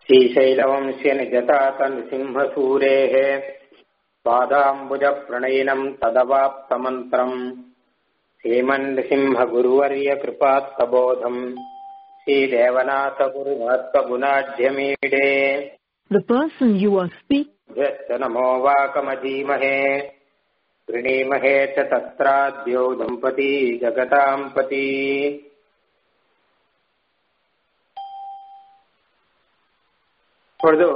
श्रीशैलवंश्य निजतातनृसिंहसूरेः पादाम्बुजप्रणयिनम् तदवाप्तमन्त्रम् श्रीमन्नृसिंहगुरुवर्यकृपात्तबोधम् श्रीदेवनाथगुरुभक्तगुणाढ्यमीडे The person you are speaking यश्च नमो वाकमधीमहे गृणीमहे च तत्राद्यौ दम्पती जगताम् पती இப்பொழுது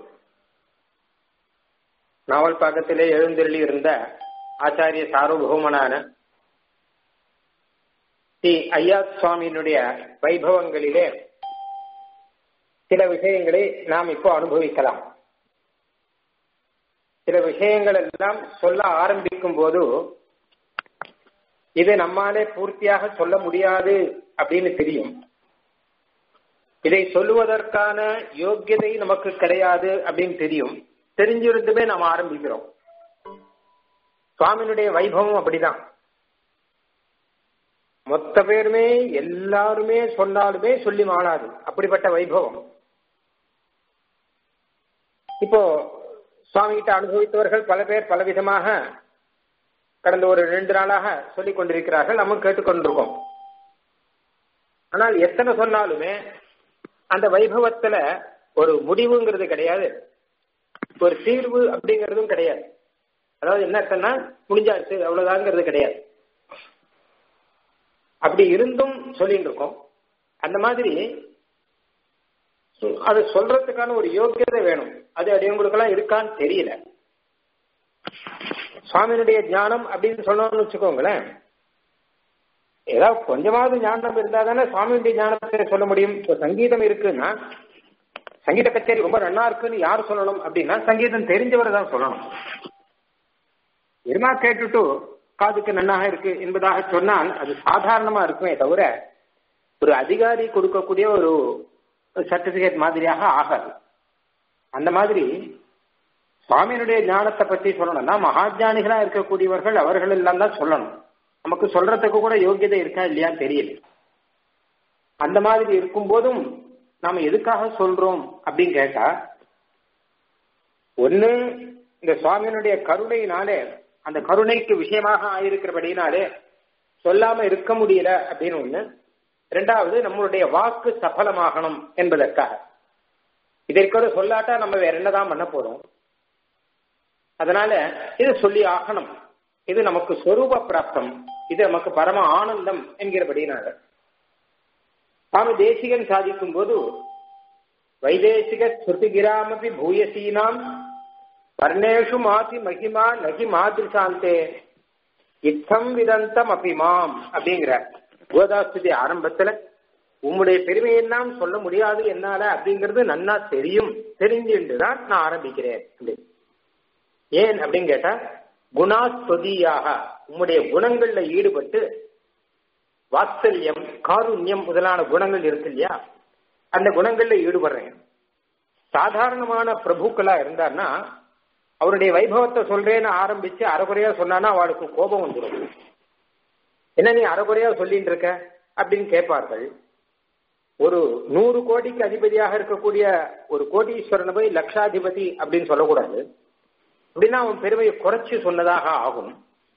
நாவல் பாக்கத்திலே எழுந்தருளி இருந்த ஆச்சாரிய சார்வபௌமனான ஸ்ரீ ஐயா சுவாமியினுடைய வைபவங்களிலே சில விஷயங்களை நாம் இப்போ அனுபவிக்கலாம் சில விஷயங்கள் எல்லாம் சொல்ல ஆரம்பிக்கும் போது இது நம்மாலே பூர்த்தியாக சொல்ல முடியாது அப்படின்னு தெரியும் இதை சொல்லுவதற்கான யோக்கியதை நமக்கு கிடையாது அப்படின்னு தெரியும் தெரிஞ்சிருந்துமே நாம் ஆரம்பிக்கிறோம் சுவாமியினுடைய வைபவம் அப்படிதான் மொத்த பேருமே எல்லாருமே சொன்னாலுமே சொல்லி மாளாது அப்படிப்பட்ட வைபவம் இப்போ சுவாமி கிட்ட அனுபவித்தவர்கள் பல பேர் பலவிதமாக கடந்த ஒரு ரெண்டு நாளாக சொல்லிக் கொண்டிருக்கிறார்கள் நம்ம கேட்டுக்கொண்டிருக்கோம் ஆனால் எத்தனை சொன்னாலுமே அந்த வைபவத்துல ஒரு முடிவுங்கிறது கிடையாது ஒரு தீர்வு அப்படிங்கிறதும் கிடையாது அதாவது என்ன அர்த்தம்னா முடிஞ்சாச்சு அவ்வளவுதாங்கிறது கிடையாது அப்படி இருந்தும் சொல்லிட்டு இருக்கோம் அந்த மாதிரி அது சொல்றதுக்கான ஒரு யோக்கியதை வேணும் அது அடியவங்களுக்கெல்லாம் இருக்கான்னு தெரியல சுவாமியினுடைய ஞானம் அப்படின்னு சொன்னோம்னு வச்சுக்கோங்களேன் ஏதாவது கொஞ்சமாவது ஞானம் இருந்தா தானே சுவாமியுடைய ஞானத்தை சொல்ல முடியும் இப்போ சங்கீதம் இருக்குன்னா சங்கீத கச்சேரி ரொம்ப நன்னா இருக்குன்னு யார் சொல்லணும் அப்படின்னா சங்கீதம் தெரிஞ்சவர் தான் சொல்லணும் எருமா கேட்டுட்டு காதுக்கு நன்னாக இருக்கு என்பதாக சொன்னால் அது சாதாரணமா இருக்குமே தவிர ஒரு அதிகாரி கொடுக்கக்கூடிய ஒரு சர்டிபிகேட் மாதிரியாக ஆகாது அந்த மாதிரி சுவாமியினுடைய ஞானத்தை பத்தி சொல்லணும்னா மகாஜானிகளா இருக்கக்கூடியவர்கள் அவர்கள் எல்லாம் தான் சொல்லணும் நமக்கு சொல்றதுக்கு கூட யோகியதை இருக்கா இல்லையான்னு தெரியல அந்த மாதிரி இருக்கும் போதும் நாம எதுக்காக சொல்றோம் அப்படின்னு கேட்டா ஒண்ணு இந்த சுவாமியினுடைய கருணையினாலே அந்த கருணைக்கு விஷயமாக ஆயிருக்கிறபடினாலே சொல்லாம இருக்க முடியல அப்படின்னு ஒண்ணு ரெண்டாவது நம்மளுடைய வாக்கு சஃலமாகணும் என்பதற்காக இதற்கோட சொல்லாட்டா நம்ம வேற என்னதான் பண்ண போறோம் அதனால இது சொல்லி ஆகணும் இது நமக்கு சொரூப பிராப்தம் இது நமக்கு பரம ஆனந்தம் என்கிறபடினால சுவாமி தேசிகன் சாதிக்கும் போது வைதேசிக ஸ்ருதிகிராமபி பூயசீனாம் வர்ணேஷு மாதி மகிமா நகி மாதிரிசாந்தே இத்தம் விதந்தம் அபிமாம் அப்படிங்கிற கோதாஸ்துதி ஆரம்பத்துல உம்முடைய பெருமையெல்லாம் சொல்ல முடியாது என்னால அப்படிங்கிறது நன்னா தெரியும் தெரிஞ்சுட்டு தான் நான் ஆரம்பிக்கிறேன் அப்படின்னு ஏன் அப்படின்னு கேட்டா குணாஸ்துதியாக உம்முடைய குணங்கள்ல ஈடுபட்டு வாத்சல்யம் காருண்யம் முதலான குணங்கள் இருக்கு இல்லையா அந்த குணங்கள்ல ஈடுபடுறேன் சாதாரணமான பிரபுக்களா இருந்தார்னா அவருடைய வைபவத்தை சொல்றேன்னு ஆரம்பிச்சு அரைகுறையா சொன்னானா அவளுக்கு கோபம் வந்துடும் என்ன நீ அரைகுறையா சொல்லிட்டு இருக்க அப்படின்னு கேட்பார்கள் ஒரு நூறு கோடிக்கு அதிபதியாக இருக்கக்கூடிய ஒரு கோடீஸ்வரனை போய் லட்சாதிபதி அப்படின்னு சொல்லக்கூடாது அப்படின்னா அவன் பெருமையை குறைச்சு சொன்னதாக ஆகும்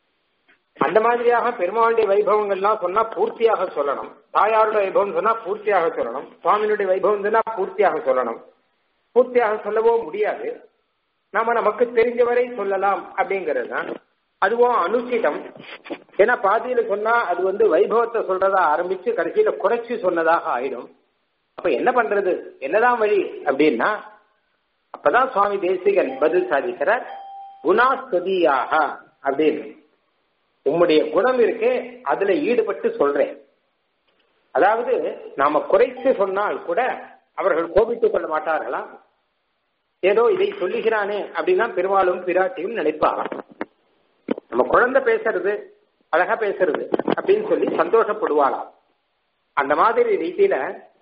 அந்த மாதிரியாக பெருமாளுடைய வைபவங்கள்லாம் சொன்னா பூர்த்தியாக சொல்லணும் தாயாருடைய வைபவம் சொன்னா பூர்த்தியாக சொல்லணும் சுவாமியினுடைய வைபவம் சொன்னா பூர்த்தியாக சொல்லணும் பூர்த்தியாக சொல்லவோ முடியாது நாம நமக்கு தெரிஞ்சவரை சொல்லலாம் அப்படிங்கிறது தான் அதுவும் அனுச்சிதம் ஏன்னா பாதியில சொன்னா அது வந்து வைபவத்தை சொல்றதா ஆரம்பிச்சு கடைசியில குறைச்சு சொன்னதாக ஆயிடும் அப்ப என்ன பண்றது என்னதான் வழி அப்படின்னா அப்பதான் சுவாமி தேசிகன் பதில் சாதிக்கிறார் குணாஸ்துதியாக அப்படின்னு உம்முடைய குணம் இருக்கே அதுல ஈடுபட்டு சொல்றேன் அதாவது நாம குறைத்து சொன்னால் கூட அவர்கள் கோபித்துக் கொள்ள மாட்டார்களா ஏதோ இதை சொல்லுகிறானே அப்படின்னா பெருமாளும் பிராட்டியும் நினைப்பாராம் நம்ம குழந்தை பேசுறது அழகா பேசுறது அப்படின்னு சொல்லி சந்தோஷப்படுவாளாம் அந்த மாதிரி ரீதியில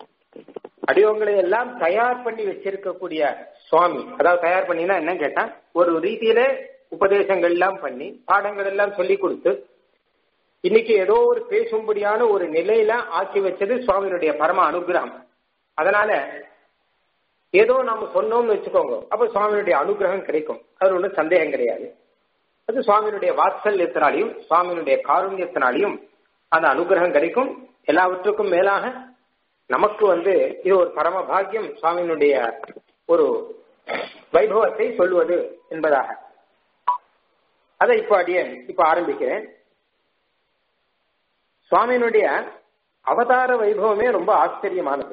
அடியோங்களை எல்லாம் தயார் பண்ணி வச்சிருக்கக்கூடிய சுவாமி அதாவது தயார் பண்ணினா என்ன கேட்டா ஒரு ரீதியில உபதேசங்கள் எல்லாம் பண்ணி பாடங்கள் எல்லாம் சொல்லி கொடுத்து இன்னைக்கு ஏதோ ஒரு பேசும்படியான ஒரு நிலையில ஆக்கி வச்சது சுவாமியினுடைய பரம அனுகிரகம் அதனால ஏதோ நாம சொன்னோம்னு வச்சுக்கோங்க அப்ப சுவாமியுடைய அனுகிரகம் கிடைக்கும் அது ஒன்றும் சந்தேகம் கிடையாது அது சுவாமியினுடைய வாத்சல்யத்தினாலையும் சுவாமியினுடைய காருண்யத்தினாலையும் அந்த அனுகிரகம் கிடைக்கும் எல்லாவற்றுக்கும் மேலாக நமக்கு வந்து இது ஒரு பரம பாக்கியம் சுவாமியினுடைய ஒரு வைபவத்தை சொல்லுவது என்பதாக அதை இப்ப அடிய இப்ப ஆரம்பிக்கிறேன் சுவாமியினுடைய அவதார வைபவமே ரொம்ப ஆச்சரியமானது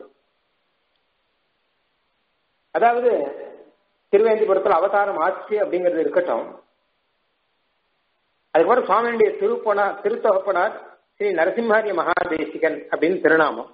அதாவது திருவேந்திபுரத்தில் அவதாரம் ஆச்சு அப்படிங்கிறது இருக்கட்டும் அதுக்கப்புறம் சுவாமியுடைய திருப்பனா திருத்தொகப்பனார் ஸ்ரீ நரசிம்ஹாரிய மகாதேசிகன் அப்படின்னு திருநாமம்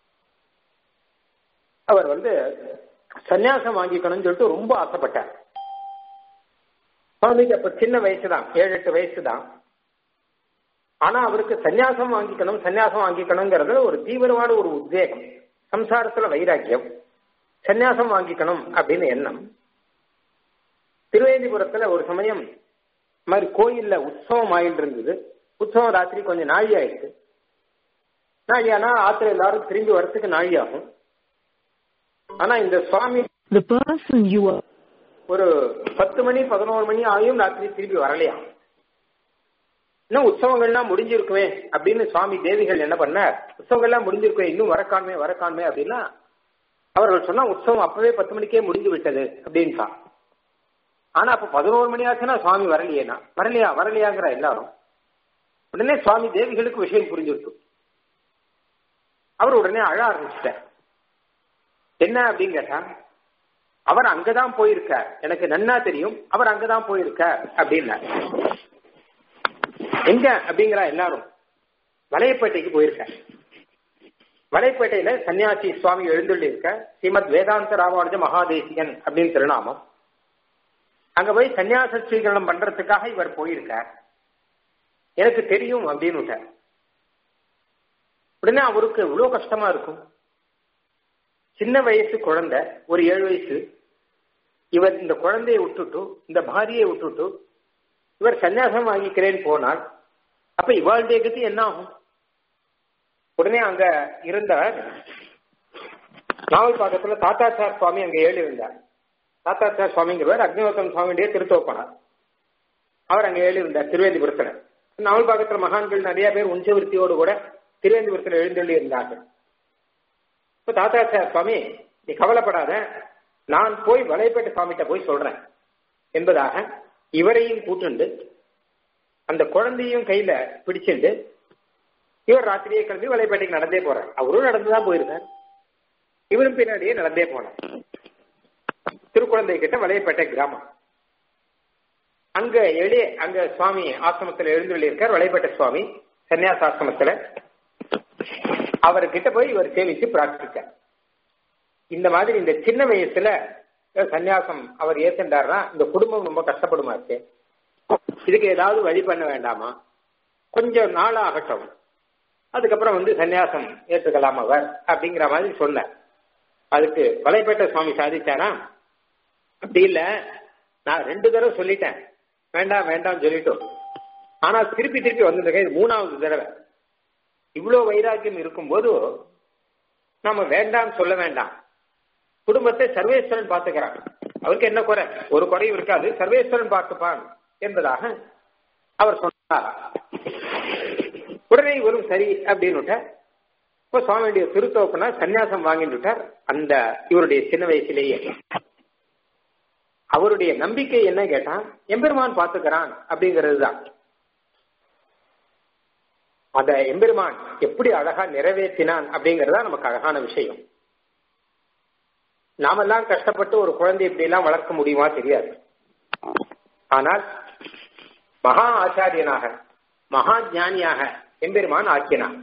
அவர் வந்து சன்னியாசம் வாங்கிக்கணும்னு சொல்லிட்டு ரொம்ப ஆசைப்பட்டார் சுவாமிக்கு அப்ப சின்ன வயசு தான் ஏழு எட்டு வயசு தான் ஆனா அவருக்கு சன்னியாசம் வாங்கிக்கணும் சன்னியாசம் வாங்கிக்கணுங்கிறது ஒரு தீவிரமான ஒரு உத்வேகம் சம்சாரத்துல வைராக்கியம் சன்னியாசம் வாங்கிக்கணும் அப்படின்னு எண்ணம் திருவேந்திபுரத்துல ஒரு சமயம் மாதிரி கோயில்ல உற்சவம் ஆயிட்டு இருந்தது உற்சவம் ராத்திரி கொஞ்சம் நாழி ஆயிடுச்சு நாழி ஆனா ஆத்திர எல்லாரும் திரும்பி வரத்துக்கு நாழி ஆகும் ஆனா இந்த சுவாமி The person you are ஒரு பத்து மணி பதினோரு மணி ஆகியும் ராத்திரி திரும்பி வரலையா இன்னும் உற்சவங்கள்லாம் முடிஞ்சிருக்குமே அப்படின்னு சுவாமி தேவிகள் என்ன பண்ண உற்சவங்கள்லாம் முடிஞ்சிருக்குமே இன்னும் வரக்காண்மே வரக்காண்மே அப்படின்னா அவர்கள் சொன்னா உற்சவம் அப்பவே பத்து மணிக்கே முடிஞ்சு விட்டது அப்படின்ட்டா ஆனா அப்ப பதினோரு மணி ஆச்சுன்னா சுவாமி வரலையேனா வரலையா வரலையாங்கிற எல்லாரும் உடனே சுவாமி தேவிகளுக்கு விஷயம் புரிஞ்சுட்டு அவர் உடனே அழ ஆரம்பிச்சிட்டார் என்ன அப்படின்னு கேட்டா அவர் அங்கதான் போயிருக்கார் எனக்கு நன்னா தெரியும் அவர் அங்கதான் போயிருக்கார் அப்படின்னார் எங்க அப்படிங்கிற எல்லாரும் வலையப்பேட்டைக்கு போயிருக்கார் வலைப்பேட்டையில சன்னியாசி சுவாமி எழுந்துள்ளி இருக்க ஸ்ரீமத் வேதாந்த ராமானுஜ மகாதேசிகன் அப்படின்னு திருநாமம் அங்க போய் சன்னியாச ஸ்வீகரணம் பண்றதுக்காக இவர் போயிருக்கார் எனக்கு தெரியும் அப்படின்னு விட்டார் உடனே அவருக்கு இவ்வளவு கஷ்டமா இருக்கும் சின்ன வயசு குழந்தை ஒரு ஏழு வயசு இவர் இந்த குழந்தையை விட்டுட்டு இந்த பாரியை விட்டுட்டு இவர் சன்னியாசம் வாங்கிக்கிறேன்னு போனால் அப்ப இவாளுடைய கதி என்ன ஆகும் உடனே அங்க இருந்தவர் நாவல் பாக்கத்துல தாத்தாச்சார் சுவாமி அங்க ஏழு இருந்தார் தாத்தாச்சார் சுவாமிங்கிறவர் அக்னிவத்தம் சுவாமியுடைய திருத்தோப்பனார் அவர் அங்க ஏழு இருந்தார் திருவேந்திபுரத்துல நாவல் பாக்கத்துல மகான்கள் நிறைய பேர் உஞ்சவிருத்தியோடு கூட திருவேந்திபுரத்துல எழுந்தள்ளி இருந்தார்கள் இப்ப தாத்தாச்சார் சுவாமி நீ கவலைப்படாத நான் போய் வலைப்பேட்டை சுவாமிகிட்ட போய் சொல்றேன் என்பதாக இவரையும் கூட்டுண்டு அந்த குழந்தையும் கையில பிடிச்சிட்டு இவர் ராத்திரியே கிளம்பி வலைப்பேட்டைக்கு நடந்தே போறார் அவரும் நடந்துதான் போயிருக்கார் இவரும் பின்னாடியே நடந்தே போனார் திருக்குழந்தை கிட்ட வலையப்பேட்டை கிராமம் அங்க எளிய அங்க சுவாமி ஆசிரமத்துல எழுந்துள்ளி இருக்கார் வலைப்பேட்டை சுவாமி சன்னியாச ஆசிரமத்துல அவர்கிட்ட போய் இவர் சேவிச்சு பிரார்த்திச்சார் இந்த மாதிரி இந்த சின்ன வயசுல சன்னியாசம் அவர் ஏத்துண்டாருன்னா இந்த குடும்பம் ரொம்ப கஷ்டப்படுமாச்சு இதுக்கு ஏதாவது வழி பண்ண வேண்டாமா கொஞ்சம் நாள் ஆகட்டும் அதுக்கப்புறம் வந்து சன்னியாசம் ஏற்றுக்கலாம் அவர் அப்படிங்கிற மாதிரி சொன்ன அதுக்கு வலைப்பேட்டை சுவாமி சாதிச்சாரா அப்படி இல்ல நான் ரெண்டு தடவை சொல்லிட்டேன் வேண்டாம் வேண்டாம் சொல்லிட்டோம் ஆனா திருப்பி திருப்பி வந்திருக்கேன் இது மூணாவது தடவை இவ்வளவு வைராக்கியம் இருக்கும்போது நாம வேண்டாம் சொல்ல வேண்டாம் குடும்பத்தை சர்வேஸ்வரன் பார்த்துக்கிறான் அவருக்கு என்ன குறை ஒரு குறையும் இருக்காது சர்வேஸ்வரன் பார்த்துப்பான் என்பதாக அவர் சொன்னார் உடனே இவரும் சரி அப்படின்னு இப்போ சுவாமியுடைய திருத்தோப்பனா சன்னியாசம் வாங்கிட்டு அந்த இவருடைய சின்ன வயசுலேயே அவருடைய நம்பிக்கை என்ன கேட்டா எம்பெருமான் பார்த்துக்கிறான் அப்படிங்கிறது தான் அத எம்பெருமான் எப்படி அழகா நிறைவேற்றினான் அப்படிங்கறதா நமக்கு அழகான விஷயம் நாமெல்லாம் கஷ்டப்பட்டு ஒரு குழந்தை இப்படி எல்லாம் வளர்க்க முடியுமா தெரியாது ஆனால் மகா ஆச்சாரியனாக மகா ஞானியாக எம்பெருமான் ஆக்கினான்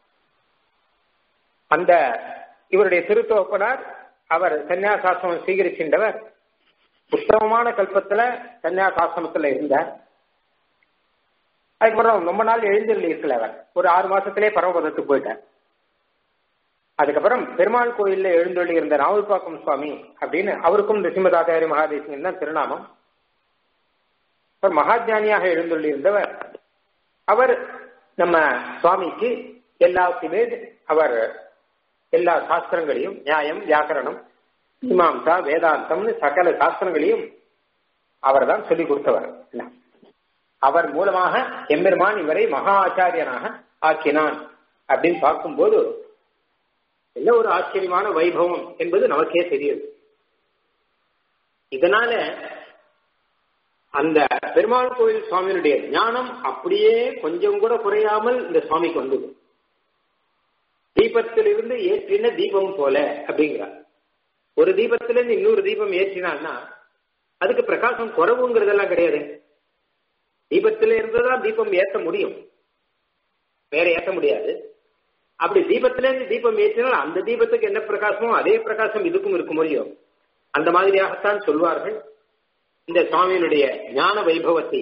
அந்த இவருடைய திருத்தோப்பனார் அவர் சன்னியாசாசிரமம் ஸ்வீகரிக்கின்றவர் உத்தமமான கல்பத்துல சன்னியாசாசிரமத்துல இருந்தார் அதுக்கப்புறம் ரொம்ப நாள் எழுந்திரல இருக்கல அவர் ஒரு ஆறு மாசத்திலே பரமபதத்துக்கு போயிட்டார் அதுக்கப்புறம் பெருமாள் கோயில்ல எழுந்தொள்ளி இருந்த ராவுல்பாக்கம் சுவாமி அப்படின்னு அவருக்கும் நிசிம்மதாச்சாரி மகாதேசிங்கன் தான் திருநாமம் அவர் மகாஜானியாக எழுந்தொள்ளி இருந்தவர் அவர் நம்ம சுவாமிக்கு எல்லாத்தையுமே அவர் எல்லா சாஸ்திரங்களையும் நியாயம் வியாக்கரணம் மீமாம்சா வேதாந்தம்னு சகல சாஸ்திரங்களையும் அவர் தான் சொல்லிக் கொடுத்தவர் அவர் மூலமாக எம்பெருமான் இவரை மகா ஆச்சாரியனாக ஆக்கினான் அப்படின்னு பார்க்கும்போது என்ன ஒரு ஆச்சரியமான வைபவம் என்பது நமக்கே தெரியுது இதனால அந்த பெருமாள் கோயில் சுவாமியினுடைய ஞானம் அப்படியே கொஞ்சம் கூட குறையாமல் இந்த சுவாமிக்கு வந்தது தீபத்திலிருந்து ஏற்றின தீபம் போல அப்படிங்கிறார் ஒரு தீபத்திலிருந்து இன்னொரு தீபம் ஏற்றினான்னா அதுக்கு பிரகாசம் குறவுங்கிறதெல்லாம் கிடையாது தீபத்தில இருந்துதான் தீபம் ஏற்ற முடியும் வேற ஏற்ற முடியாது அப்படி தீபத்திலிருந்து தீபம் ஏற்றினால் அந்த தீபத்துக்கு என்ன பிரகாசமோ அதே பிரகாசம் இதுக்கும் இருக்க முடியும் அந்த மாதிரியாகத்தான் சொல்வார்கள் இந்த சுவாமியினுடைய ஞான வைபவத்தை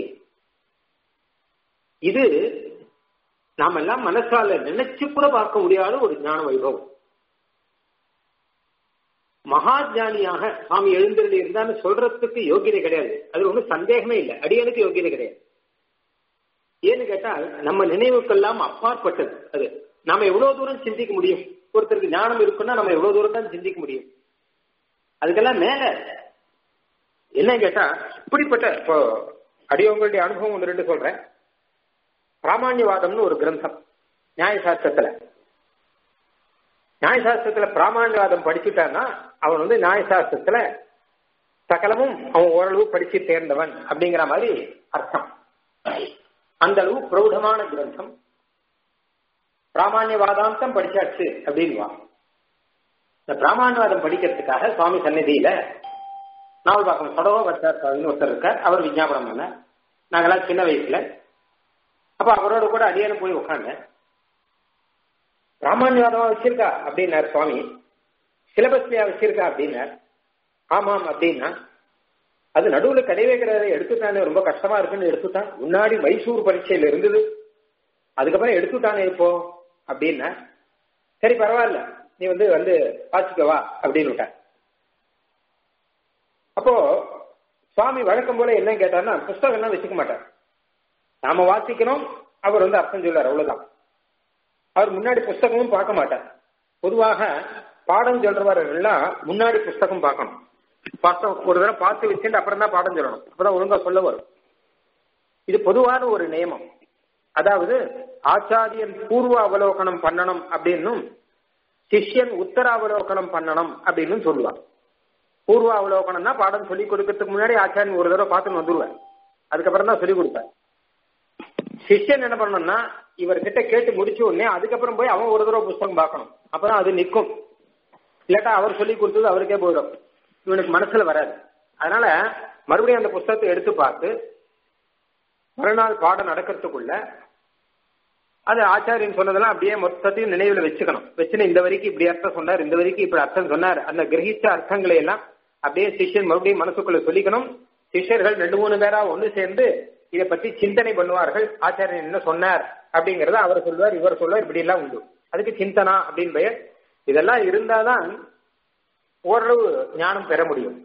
இது நாம எல்லாம் மனசால நினைச்சு கூட பார்க்க முடியாத ஒரு ஞான வைபவம் மகா ஜானியாக சுவாமி எழுந்திருந்து இருந்தான்னு சொல்றதுக்கு யோகியதை கிடையாது அது ஒன்றும் சந்தேகமே இல்லை அடியனுக்கு யோகியதை கிடையாது ஏன்னு கேட்டால் நம்ம நினைவுக்கெல்லாம் அப்பாற்பட்டது அது நாம எவ்வளவு தூரம் சிந்திக்க முடியும் ஒருத்தருக்கு ஞானம் இருக்குன்னா நம்ம எவ்வளவு தூரம் தான் சிந்திக்க முடியும் அதுக்கெல்லாம் மேல என்ன கேட்டா இப்படிப்பட்ட இப்போ அடியவங்களுடைய அனுபவம் ஒன்று ரெண்டு சொல்றேன் பிராமாண்யவாதம்னு ஒரு கிரந்தம் நியாயசாஸ்திரத்துல நியாயசாஸ்திரத்துல பிராமாண்யவாதம் படிச்சுட்டான்னா அவன் வந்து நியாயசாஸ்திரத்துல சகலமும் அவன் ஓரளவு படிச்சு தேர்ந்தவன் அப்படிங்கிற மாதிரி அர்த்தம் அந்த அளவு பிரௌடமான கிரந்தம் பிராமாண்யவாதாந்தம் படிச்சாச்சு அப்படின்வா இந்த பிராமாண்யவாதம் படிக்கிறதுக்காக சுவாமி சந்நிதியில நாவல் பார்க்கணும் சடவ வச்சார் ஒருத்தர் இருக்கார் அவர் விஞ்ஞாபனம் பண்ண நாங்கெல்லாம் சின்ன வயசுல அப்ப அவரோட கூட அடியானு போய் உட்காந்தேன் பிராமாண்யவாதமா வச்சிருக்கா அப்படின்னார் சுவாமி சிலபஸ்லயா வச்சிருக்கா அப்படின்னார் ஆமாம் அப்படின்னா அது நடுவுல கிடையவே கிடையாது எடுத்துட்டானே ரொம்ப கஷ்டமா இருக்குன்னு எடுத்துட்டான் முன்னாடி மைசூர் பரீட்சையில இருந்தது அதுக்கப்புறம் எடுத்துட்டானே இப்போ அப்படின்னா சரி பரவாயில்ல நீ வந்து வந்து வாசிக்கவா அப்படின்னு விட்டார் அப்போ சுவாமி வழக்கம் போல என்ன கேட்டார்னா புஸ்தகம் எல்லாம் வச்சுக்க மாட்டார் நாம வாசிக்கணும் அவர் வந்து அர்த்தம் சொல்றார் அவ்வளவுதான் அவர் முன்னாடி புஸ்தகமும் பார்க்க மாட்டார் பொதுவாக பாடம் சொல்றவர்கள்லாம் முன்னாடி புஸ்தகம் பார்க்கணும் புஸ்தகம் ஒரு தடவை பார்த்து வச்சுட்டு அப்புறம் தான் பாடம் சொல்லணும் அப்பதான் ஒழுங்கா சொல்ல வரும் இது பொதுவான ஒரு நியமம் அதாவது ஆச்சாரியன் பூர்வ அவலோகனம் பண்ணணும் அப்படின்னும் சிஷ்யன் உத்தராவலோகனம் பண்ணணும் அப்படின்னு சொல்லுவான் பூர்வ அவலோகனம்னா பாடம் சொல்லி கொடுக்கறதுக்கு முன்னாடி ஆச்சாரியன் ஒரு தடவை பார்த்துன்னு வந்துருவார் அதுக்கப்புறம் தான் சொல்லி கொடுப்பார் சிஷ்யன் என்ன பண்ணணும்னா இவர்கிட்ட கேட்டு முடிச்ச உடனே அதுக்கப்புறம் போய் அவன் ஒரு தடவை புஸ்தகம் பார்க்கணும் அப்பதான் அது நிற்கும் இல்லாட்டா அவர் சொல்லி கொடுத்தது அவருக்கே போயிடும் இவனுக்கு மனசுல வராது அதனால மறுபடியும் அந்த புஸ்தகத்தை எடுத்து பார்த்து மறுநாள் பாடம் நடக்கிறதுக்குள்ள அது ஆச்சாரியன் சொன்னதெல்லாம் அப்படியே மொத்தத்தையும் நினைவுல வச்சுக்கணும் வச்சுன்னு இந்த வரைக்கும் இப்படி அர்த்தம் சொன்னார் இந்த வரைக்கும் இப்படி அர்த்தம் சொன்னார் அந்த கிரகிச்ச அர்த்தங்களை எல்லாம் அப்படியே சிஷ்யன் மறுபடியும் மனசுக்குள்ள சொல்லிக்கணும் சிஷ்யர்கள் ரெண்டு மூணு பேரா ஒண்ணு சேர்ந்து இதை பத்தி சிந்தனை பண்ணுவார்கள் ஆச்சாரியன் என்ன சொன்னார் அப்படிங்கறத அவர் சொல்வார் இவர் சொல்வார் இப்படி எல்லாம் உண்டு அதுக்கு சிந்தனா அப்படின்னு பெயர் இதெல்லாம் இருந்தாதான் ஓரளவு ஞானம் பெற முடியும்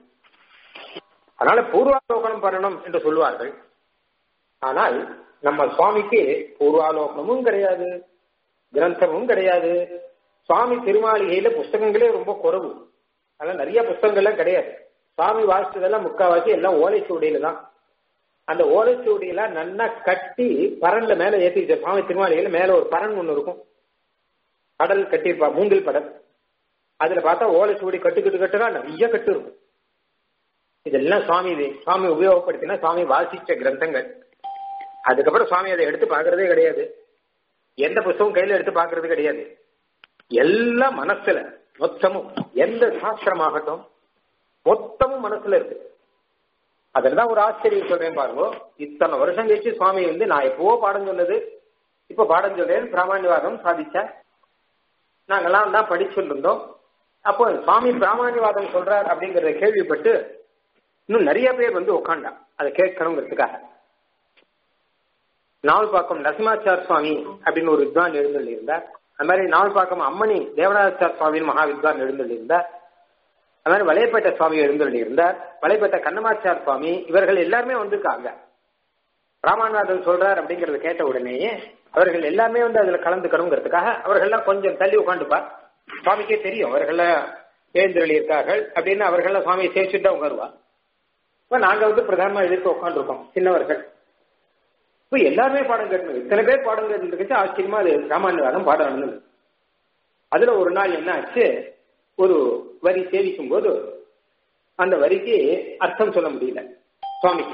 அதனால பூர்வாலோகனம் பண்ணணும் என்று சொல்லுவார்கள் ஆனால் நம்ம சுவாமிக்கு பூர்வாலோகனமும் கிடையாது கிரந்தமும் கிடையாது சுவாமி திருமாளிகையில புஸ்தகங்களே ரொம்ப குறவு அதெல்லாம் நிறைய புஸ்தகங்கள்லாம் கிடையாது சுவாமி வாசிச்சதெல்லாம் முக்காவாசி எல்லாம் ஓலைச்சுவடியில தான் அந்த ஓலைச்சுவடியெல்லாம் நல்லா கட்டி பரன்ல மேல ஏத்திக்கிட்ட சுவாமி திருமாளிகையில மேல ஒரு பரன் ஒண்ணு இருக்கும் கடல் கட்டியிருப்பா மூங்கில் படல் அதுல பார்த்தா ஓலைச்சுவடி கட்டு கட்டு கட்டுனா நிறைய கட்டு இருக்கும் இதெல்லாம் சுவாமி இது சுவாமி உபயோகப்படுத்தினா சுவாமி வாசிச்ச கிரந்தங்கள் அதுக்கப்புறம் சுவாமி அதை எடுத்து பாக்குறதே கிடையாது எந்த புஸ்தகம் கையில எடுத்து பாக்குறது கிடையாது எல்லாம் மனசுல மொத்தமும் எந்த சாஸ்திரமாகட்டும் மொத்தமும் மனசுல இருக்கு அதுலதான் ஒரு ஆச்சரியம் சொல்றேன் பாருங்க இத்தனை வருஷம் கழிச்சு சுவாமி வந்து நான் எப்பவோ பாடம் சொன்னது இப்ப பாடம் சொல்றேன் பிராமணியவாதம் சாதிச்சேன் நாங்கெல்லாம் தான் படிச்சுட்டு இருந்தோம் அப்போ சுவாமி பிராமணியவாதம் சொல்றார் அப்படிங்கறத கேள்விப்பட்டு இன்னும் நிறைய பேர் வந்து உட்காண்டா அதை கேட்கணுங்கிறதுக்காக நாவல்பாக்கம் நரசிம்மாச்சார் சுவாமி அப்படின்னு ஒரு வித்வான் எழுந்தள்ளி இருந்தார் அது மாதிரி நாவல்பாக்கம் அம்மணி தேவராஜாச்சார் சுவாமி மகா வித்வான் எழுந்தள்ளி இருந்தார் அது மாதிரி வளையப்பேட்டை சுவாமி எழுந்தள்ளி இருந்தார் வளையப்பேட்டை கண்ணமாச்சார் சுவாமி இவர்கள் எல்லாருமே வந்திருக்காங்க ராமாநாதன் சொல்றார் அப்படிங்கறத கேட்ட உடனேயே அவர்கள் எல்லாமே வந்து அதுல கலந்துக்கணுங்கிறதுக்காக அவர்கள்லாம் கொஞ்சம் தள்ளி உட்காந்துப்பா சுவாமிக்கே தெரியும் அவர்கள எழுந்தருளி இருக்கார்கள் அப்படின்னு அவர்கள் சுவாமியை சேவிச்சுட்டு உட்காருவா இப்ப நாங்க வந்து பிரதானமா எதிர்த்து உட்காந்துருக்கோம் சின்னவர்கள் இப்ப எல்லாருமே பாடம் கேட்கணும் இத்தனை பேர் பாடம் கேட்டு ஆச்சரியமா அது ராமாயணவாதம் பாடம் நடந்தது அதுல ஒரு நாள் என்ன ஆச்சு ஒரு வரி சேவிக்கும் போது அந்த வரிக்கு அர்த்தம் சொல்ல முடியல சுவாமிக்கு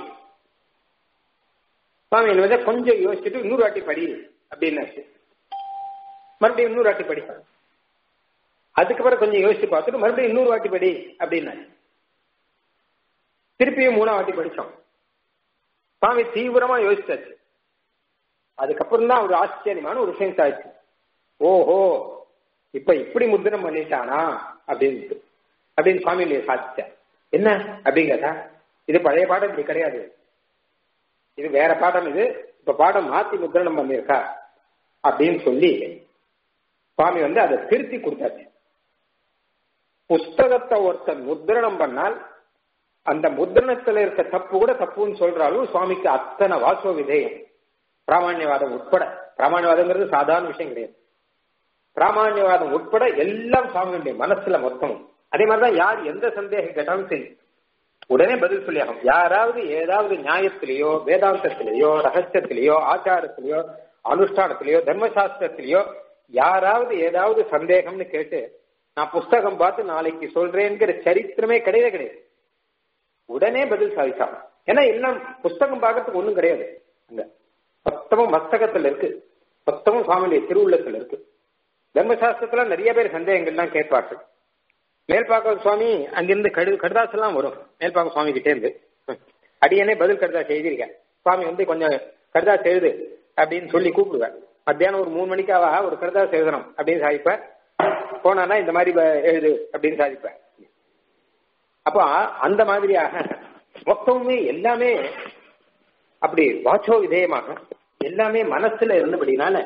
சுவாமி என்ன வந்து கொஞ்சம் யோசிச்சுட்டு இன்னொரு வாட்டி படி அப்படின்னாச்சு மறுபடியும் இன்னொரு வாட்டி படிப்பாங்க அதுக்கப்புறம் கொஞ்சம் யோசிச்சு பார்த்துட்டு மறுபடியும் இன்னொரு வாட்டி படி அப்படின்னாச்சு திருப்பியும் மூணாம் வாட்டி படிச்சோம் சுவாமி தீவிரமா யோசிச்சாச்சு அதுக்கப்புறம் தான் ஒரு ஆச்சரியமான ஒரு விஷயம் ஆச்சு ஓஹோ இப்ப இப்படி முத்திரம் பண்ணிட்டானா அப்படின்னு அப்படின்னு சுவாமி சாதிச்சேன் என்ன அப்படின்னு கேட்டா இது பழைய பாடம் இப்படி கிடையாது இது வேற பாடம் இது இப்ப பாடம் மாத்தி முத்திரணம் பண்ணிருக்கா அப்படின்னு சொல்லி சுவாமி வந்து அதை திருத்தி கொடுத்தாச்சு புஸ்தகத்தை ஒருத்தன் முத்திரணம் பண்ணால் அந்த முத்திரணத்துல இருக்க தப்பு கூட தப்புன்னு சொல்றாலும் சுவாமிக்கு அத்தனை வாசோ விதேயம் பிராமணியவாதம் உட்பட பிராமணியவாதங்கிறது சாதாரண விஷயம் கிடையாது பிராமணியவாதம் உட்பட எல்லாம் சுவாமியுடைய மனசுல மொத்தமும் அதே மாதிரிதான் யார் எந்த சந்தேகம் கேட்டாலும் சரி உடனே பதில் சொல்லியாகும் யாராவது ஏதாவது நியாயத்திலேயோ வேதாந்தத்திலேயோ ரகசியத்திலேயோ ஆச்சாரத்திலேயோ அனுஷ்டானத்திலேயோ தர்மசாஸ்திரத்திலேயோ யாராவது ஏதாவது சந்தேகம்னு கேட்டு நான் புஸ்தகம் பார்த்து நாளைக்கு சொல்றேங்கிற சரித்திரமே கிடையவே கிடையாது உடனே பதில் சாதிச்சாங்க ஏன்னா எல்லாம் புஸ்தகம் பார்க்கறதுக்கு ஒண்ணும் கிடையாது அங்க மொத்தமும் மஸ்தகத்துல இருக்கு மொத்தமும் சுவாமியுடைய திருவுள்ளத்துல இருக்கு தர்மசாஸ்திரத்துல நிறைய பேர் சந்தேகங்கள்லாம் கேட்பார்கள் மேல்பாக்கம் சுவாமி அங்கிருந்து கடு கடுதாசு எல்லாம் வரும் மேல்பாக்கம் சுவாமி கிட்டே இருந்து அடியனே பதில் கடுதாசு எழுதியிருக்கேன் சுவாமி வந்து கொஞ்சம் கடுதாசு எழுது அப்படின்னு சொல்லி கூப்பிடுவேன் மத்தியானம் ஒரு மூணு மணிக்காவா ஒரு கடுதாசு எழுதணும் அப்படின்னு சாதிப்பேன் போனானா இந்த மாதிரி எழுது அப்படின்னு சாதிப்பேன் அப்போ அந்த மாதிரியாக மொத்தமுமே எல்லாமே அப்படி வாச்சோ விதேயமாக எல்லாமே மனசுல இருந்தபடினால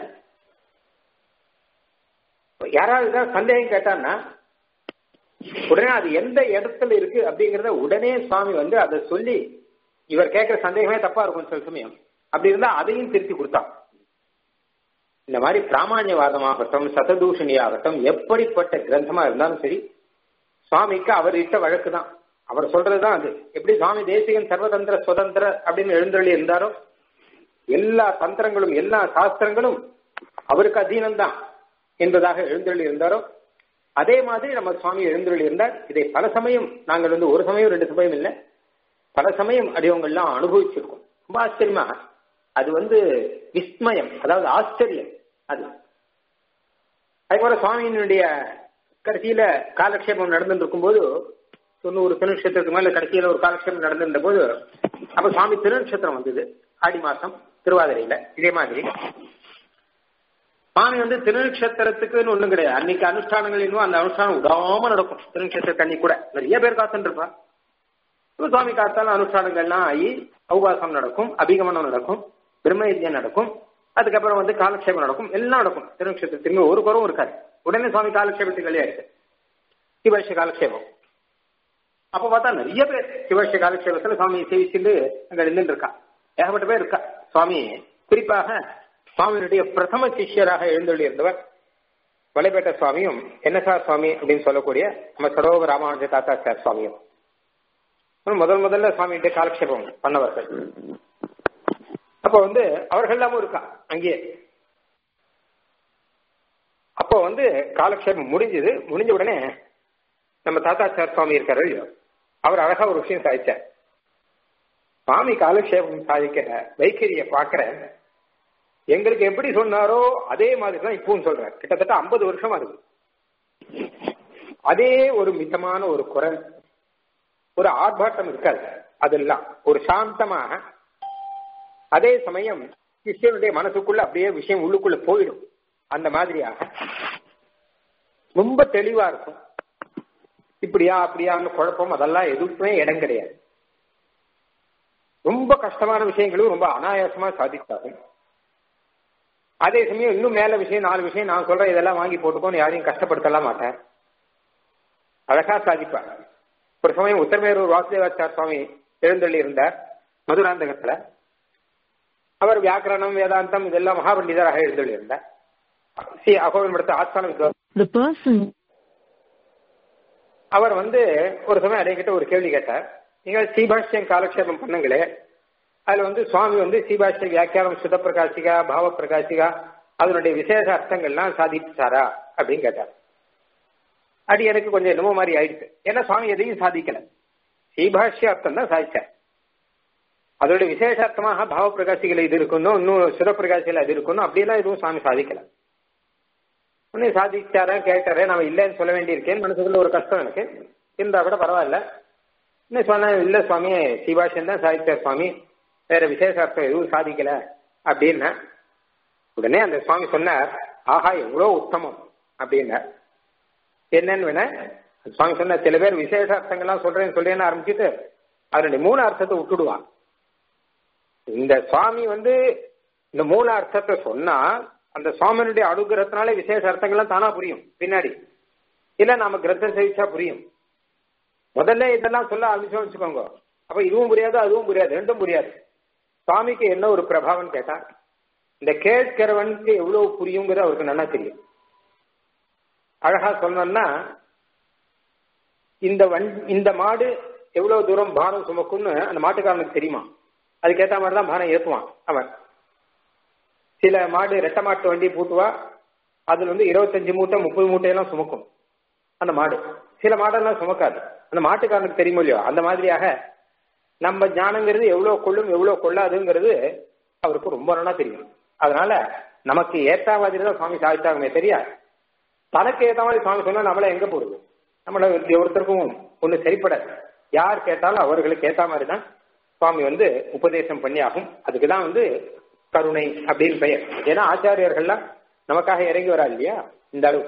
யாராவது தான் சந்தேகம் கேட்டான்னா உடனே அது எந்த இடத்துல இருக்கு அப்படிங்கறத உடனே சுவாமி வந்து அதை சொல்லி இவர் கேட்கிற சந்தேகமே தப்பா இருக்கும் சில சமயம் அப்படி இருந்தா அதையும் திருத்தி கொடுத்தான் இந்த மாதிரி பிராமணியவாதமாகட்டும் சததூஷணியாகட்டும் எப்படிப்பட்ட கிரந்தமா இருந்தாலும் சரி சுவாமிக்கு அவர் இட்ட வழக்கு தான் அவர் சொல்றதுதான் அது எப்படி சுவாமி தேசிகன் சர்வதந்திர சுதந்திர அப்படின்னு எழுந்தருளி இருந்தாரோ எல்லா தந்திரங்களும் எல்லா சாஸ்திரங்களும் அவருக்கு அதீனம் தான் என்பதாக எழுந்தருளி இருந்தாரோ அதே மாதிரி நம்ம சுவாமி எழுந்தருளி இருந்தார் இதை பல சமயம் நாங்கள் வந்து ஒரு சமயம் ரெண்டு சமயம் இல்லை பல சமயம் அடியவங்கள்லாம் அனுபவிச்சிருக்கோம் ரொம்ப ஆச்சரியமா அது வந்து விஸ்மயம் அதாவது ஆச்சரியம் அது அதே போல சுவாமியினுடைய கடைசியில காலக்ஷேபம் நடந்துட்டு இருக்கும்போது தொண்ணூறு திருநட்சத்திரத்துக்கு மேல கடைசியில ஒரு காலக்ஷேபம் நடந்திருந்த போது அப்ப சுவாமி திருநட்சத்திரம் வந்தது ஆடி மாசம் திருவாதிரையில இதே மாதிரி சுவாமி வந்து திருநட்சத்திரத்துக்குன்னு ஒண்ணும் கிடையாது அன்னைக்கு அனுஷ்டானங்கள் இன்னும் அந்த அனுஷ்டானம் விடாம நடக்கும் திருநட்சத்திர கண்ணி கூட நிறைய பேர் காத்துட்டு இருப்பா இப்ப சுவாமி காத்தாலும் அனுஷ்டானங்கள்லாம் ஆகி அவுபாசம் நடக்கும் அபிகமனம் நடக்கும் பிரம்மயஜ்யம் நடக்கும் அதுக்கப்புறம் வந்து காலக்ஷேபம் நடக்கும் எல்லாம் நடக்கும் திருநட்சத்திரத்துக்கு ஒரு குறவும் இருக்காது உடனே சுவாமி காலக்ஷேபத்துக்கு வெளியாயிருக்கு சிவர்ஷ காலக்ஷேபம் அப்ப பார்த்தா நிறைய பேர் சிவர்ஷ காலக்ஷேபத்துல சுவாமியை சேவிச்சுட்டு அங்க நின்று இருக்கா ஏகப்பட்ட பேர் இருக்கா சுவாமி குறிப்பாக சுவாமியினுடைய பிரதம சிஷ்யராக எழுந்தொள்ளி இருந்தவர் வலைப்பேட்ட சுவாமியும் என்னசார் சுவாமி அப்படின்னு சொல்லக்கூடிய நம்ம சரோவ ராமானுஜ தாத்தாச்சார் சுவாமியும் முதல் முதல்ல சுவாமிகிட்ட காலக்ஷேபம் பண்ணவர்கள் அப்ப வந்து அவர்கள் எல்லாமும் இருக்கா அங்கேயே அப்போ வந்து காலக்ஷேபம் முடிஞ்சது முடிஞ்ச உடனே நம்ம தாத்தாச்சார் சுவாமி இருக்காரு இல்லையோ அவர் அழகா ஒரு விஷயம் சாதிச்சார் சுவாமி காலக்ஷேபம் சாதிக்கிற வைக்கரிய பாக்குற எங்களுக்கு எப்படி சொன்னாரோ அதே மாதிரி தான் இப்பவும் சொல்றார் கிட்டத்தட்ட ஐம்பது வருஷம் ஆகுது அதே ஒரு மிதமான ஒரு குரல் ஒரு ஆர்ப்பாட்டம் இருக்காது அதெல்லாம் ஒரு சாந்தமாக அதே சமயம் சிஷ்யனுடைய மனசுக்குள்ள அப்படியே விஷயம் உள்ளுக்குள்ள போயிடும் அந்த மாதிரியாக ரொம்ப தெளிவா இருக்கும் இப்படியா அப்படியான்னு குழப்பம் அதெல்லாம் எதுவுமே இடம் கிடையாது ரொம்ப கஷ்டமான விஷயங்களும் ரொம்ப அனாயாசமா சாதித்தாகும் அதே சமயம் இன்னும் மேல விஷயம் நாலு விஷயம் நான் சொல்றேன் இதெல்லாம் வாங்கி போட்டுக்கோன்னு யாரையும் கஷ்டப்படுத்தலாம் மாட்டேன் அழகா சாதிப்பார் ஒரு சமயம் உத்தரமேரூர் வாசுதேவாச்சார் சுவாமி எழுந்தள்ளி இருந்தார் மதுராந்தகத்துல அவர் வியாக்கரணம் வேதாந்தம் இதெல்லாம் மகாபண்டிதராக எழுந்தள்ளி இருந்தார் சி அகோவின் படத்தை ஆஸ்தான வித்வான் The person அவர் வந்து ஒரு சமயம் அடைக்கிட்ட ஒரு கேள்வி கேட்டார் நீங்கள் சீபாஷ்யம் காலக்ஷேபம் பண்ணுங்களே அதுல வந்து சுவாமி வந்து சீபாஷ்ய வியாக்கியானம் சுத பிரகாசிகா பாவ பிரகாசிகா அதனுடைய விசேஷ அர்த்தங்கள்லாம் சாதிச்சாரா அப்படின்னு கேட்டார் அது எனக்கு கொஞ்சம் என்னமோ மாதிரி ஆயிடுச்சு ஏன்னா சுவாமி எதையும் சாதிக்கல சீபாஷ்ய அர்த்தம் தான் சாதிச்சார் அதோட விசேஷ அர்த்தமாக பாவ பிரகாசிகள் இது இருக்கணும் இன்னும் சுத பிரகாசிகள் அது இருக்கணும் அப்படியெல்லாம் எதுவும் சுவாமி சாதிக்கல உடனே சாதிச்சாரா கேட்டாரே நம்ம இல்லைன்னு சொல்ல வேண்டியிருக்கேன் மனசுக்குள்ள ஒரு கஷ்டம் எனக்கு இருந்தா கூட பரவாயில்ல இன்னும் சொன்னேன் இல்ல சுவாமி சீபாஷன் தான் சாதிச்சார் சுவாமி வேற விசேஷார்த்தம் எதுவும் சாதிக்கல அப்படின்னு உடனே அந்த சுவாமி சொன்னார் ஆஹா எவ்வளோ உத்தமம் அப்படின்னார் என்னன்னு வேணா சுவாமி சொன்ன சில பேர் விசேஷ அர்த்தங்கள்லாம் சொல்றேன்னு சொல்றேன்னு ஆரம்பிச்சுட்டு அதனுடைய மூணு அர்த்தத்தை விட்டுடுவான் இந்த சுவாமி வந்து இந்த மூணு அர்த்தத்தை சொன்னா அந்த சுவாமியினுடைய அனுகிரகத்தினால விசேஷ அர்த்தங்கள்லாம் தானா புரியும் பின்னாடி இல்ல நாம கிரந்தம் சேவிச்சா புரியும் முதல்ல இதெல்லாம் சொல்ல ஆரம்பிச்சோம் வச்சுக்கோங்க அப்ப இதுவும் புரியாது அதுவும் புரியாது ரெண்டும் புரியாது சுவாமிக்கு என்ன ஒரு பிரபாவம் கேட்டா இந்த கேட்கிறவனுக்கு எவ்வளவு புரியுங்கிறது அவருக்கு நல்லா தெரியும் அழகா சொன்னோம்னா இந்த வண் இந்த மாடு எவ்வளவு தூரம் பாரம் சுமக்கும்னு அந்த மாட்டுக்காரனுக்கு தெரியுமா அதுக்கேற்ற மாதிரி தான் பாரம் ஏற்றுவான் அவன் சில மாடு ரெட்டை மாட்டு வண்டி பூட்டுவா அதுல வந்து இருபத்தஞ்சு மூட்டை முப்பது மூட்டையெல்லாம் சுமக்கும் அந்த மாடு சில மாடெல்லாம் சுமக்காது அந்த மாட்டுக்காரனுக்கு தெரியுமோ இல்லையோ அந்த மாதிரியாக நம்ம ஞானங்கிறது எவ்வளவு கொள்ளும் எவ்வளவு கொள்ளாதுங்கிறது அவருக்கு ரொம்ப நல்லா தெரியும் அதனால நமக்கு ஏத்த மாதிரி தான் சுவாமி சாதிச்சாங்கமே தெரியா தனக்கு ஏத்த மாதிரி சுவாமி சொன்னா நம்மள எங்க போறது நம்மள ஒருத்தருக்கும் ஒண்ணு சரிப்படாது யார் கேட்டாலும் அவர்களுக்கு ஏத்த மாதிரி தான் சுவாமி வந்து உபதேசம் பண்ணி ஆகும் அதுக்கு தான் வந்து கருணை அப்படின்னு பெயர் ஏன்னா ஆச்சாரியர்கள்லாம் நமக்காக இறங்கி வரா இல்லையா இந்த அளவு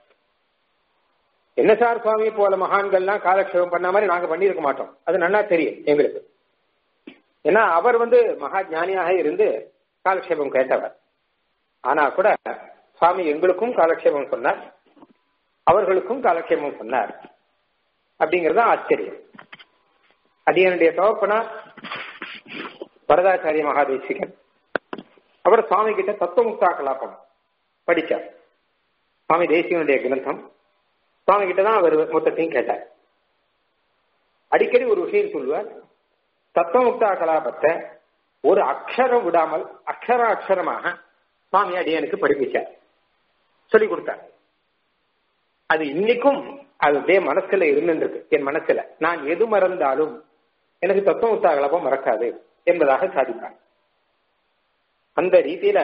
என்ன சார் சுவாமி போல மகான்கள்லாம் காலக்ஷேபம் பண்ண மாதிரி நாங்க பண்ணியிருக்க மாட்டோம் அது நல்லா தெரியும் எங்களுக்கு ஏன்னா அவர் வந்து மகா ஞானியாக இருந்து காலக்ஷேபம் கேட்டவர் ஆனா கூட சுவாமி எங்களுக்கும் காலக்ஷேபம் சொன்னார் அவர்களுக்கும் காலக்ஷேபம் சொன்னார் அப்படிங்கறது ஆச்சரியம் அடியனுடைய தவப்பனா வரதாச்சாரிய மகாதேசிகன் அவர் சுவாமி கிட்ட தத்துவமுக்தா கலாபம் படிச்சார் சுவாமி தேசியனுடைய கிரந்தம் சுவாமி கிட்ட தான் அவர் மொத்தத்தையும் கேட்டார் அடிக்கடி ஒரு விஷயம் சொல்லுவார் தத்துவமுக்தா கலாபத்தை ஒரு அக்ஷரம் விடாமல் அக்ஷர அக்ஷரமாக சுவாமி அடியனுக்கு படிப்பிச்சார் சொல்லி கொடுத்தார் அது இன்னைக்கும் அது அப்படியே மனசுல இருந்துருக்கு என் மனசுல நான் எது மறந்தாலும் எனக்கு தத்துவமுக்தா கலாபம் மறக்காது என்பதாக சாதிப்பார் அந்த ரீதியில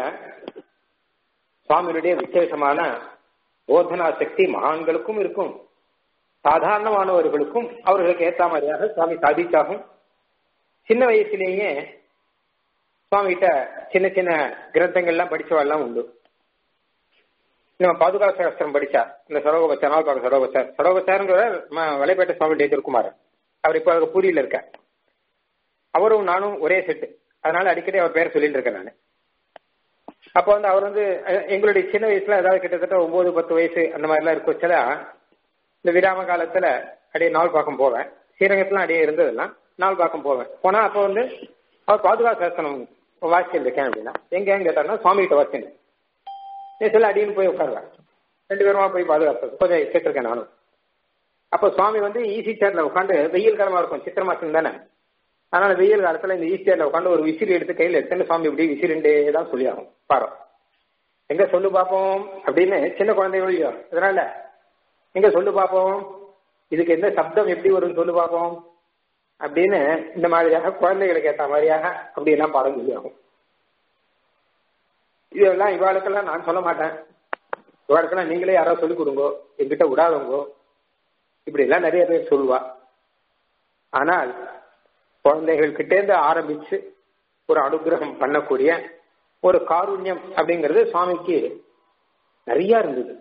சுவாமியுடைய விசேஷமான போதனா சக்தி மகான்களுக்கும் இருக்கும் சாதாரணமானவர்களுக்கும் அவர்களுக்கு ஏற்ற மாதிரியாக சுவாமி சாதிச்சாகும் சின்ன வயசுலேயே சுவாமி கிட்ட சின்ன சின்ன கிரந்தங்கள்லாம் படிச்சவெல்லாம் உண்டு நம்ம பாதுகா சாஸ்திரம் படிச்சா இந்த சரோகபச்சார் நாள் சரோகபச்சார் சரோகபச்சாருங்கிற வலைப்பேட்டை சுவாமி டே திருக்குமார் அவர் இப்போ அவர் பூரியில் இருக்க அவரும் நானும் ஒரே செட்டு அதனால அடிக்கடி அவர் பேர் சொல்லிட்டு இருக்கேன் நான் அப்போ வந்து அவர் வந்து எங்களுடைய சின்ன வயசுல ஏதாவது கிட்டத்தட்ட ஒன்பது பத்து வயசு அந்த மாதிரிலாம் இருக்க வச்சதா இந்த விராம காலத்துல அப்படியே நாள் பார்க்கம் போவேன் ஸ்ரீரங்கத்துல அப்படியே இருந்ததெல்லாம் நாள் பார்க்கம் போவேன் போனா அப்போ வந்து அவர் பாதுகா சாசனம் வாசிச்சுட்டு இருக்கேன் அப்படின்னா எங்கேன்னு கேட்டாருன்னா சுவாமி கிட்ட வாசிச்சு சொல்ல அடின்னு போய் உட்காருவேன் ரெண்டு பேருமா போய் பாதுகாப்பு கொஞ்சம் கேட்டிருக்கேன் நானும் அப்போ சுவாமி வந்து ஈசி சேர்ல உட்காந்து வெயில் காலமா இருக்கும் சித்திர மாசம் தானே அதனால வெயில் காலத்துல இந்த ஈஸ்டர்ல உட்காந்து ஒரு விசிறி எடுத்து கையில எடுத்துன்னு சுவாமி இப்படி விசிறிண்டே தான் சொல்லி ஆகும் பாரு எங்க சொல்லு பார்ப்போம் அப்படின்னு சின்ன குழந்தைகள் இல்லையோ அதனால எங்க சொல்லு பார்ப்போம் இதுக்கு எந்த சப்தம் எப்படி வரும்னு சொல்லு பார்ப்போம் அப்படின்னு இந்த மாதிரியாக குழந்தைகளுக்கு ஏற்ற மாதிரியாக அப்படி எல்லாம் பாடம் சொல்லி ஆகும் இதெல்லாம் இவாளுக்கெல்லாம் நான் சொல்ல மாட்டேன் இவாளுக்கெல்லாம் நீங்களே யாராவது சொல்லிக் கொடுங்கோ என்கிட்ட விடாதவங்கோ இப்படி எல்லாம் நிறைய பேர் சொல்லுவா ஆனால் குழந்தைகள் கிட்டேருந்து ஆரம்பிச்சு ஒரு அனுகிரகம் பண்ணக்கூடிய ஒரு காருண்யம் அப்படிங்கிறது சுவாமிக்கு நிறைய இருந்தது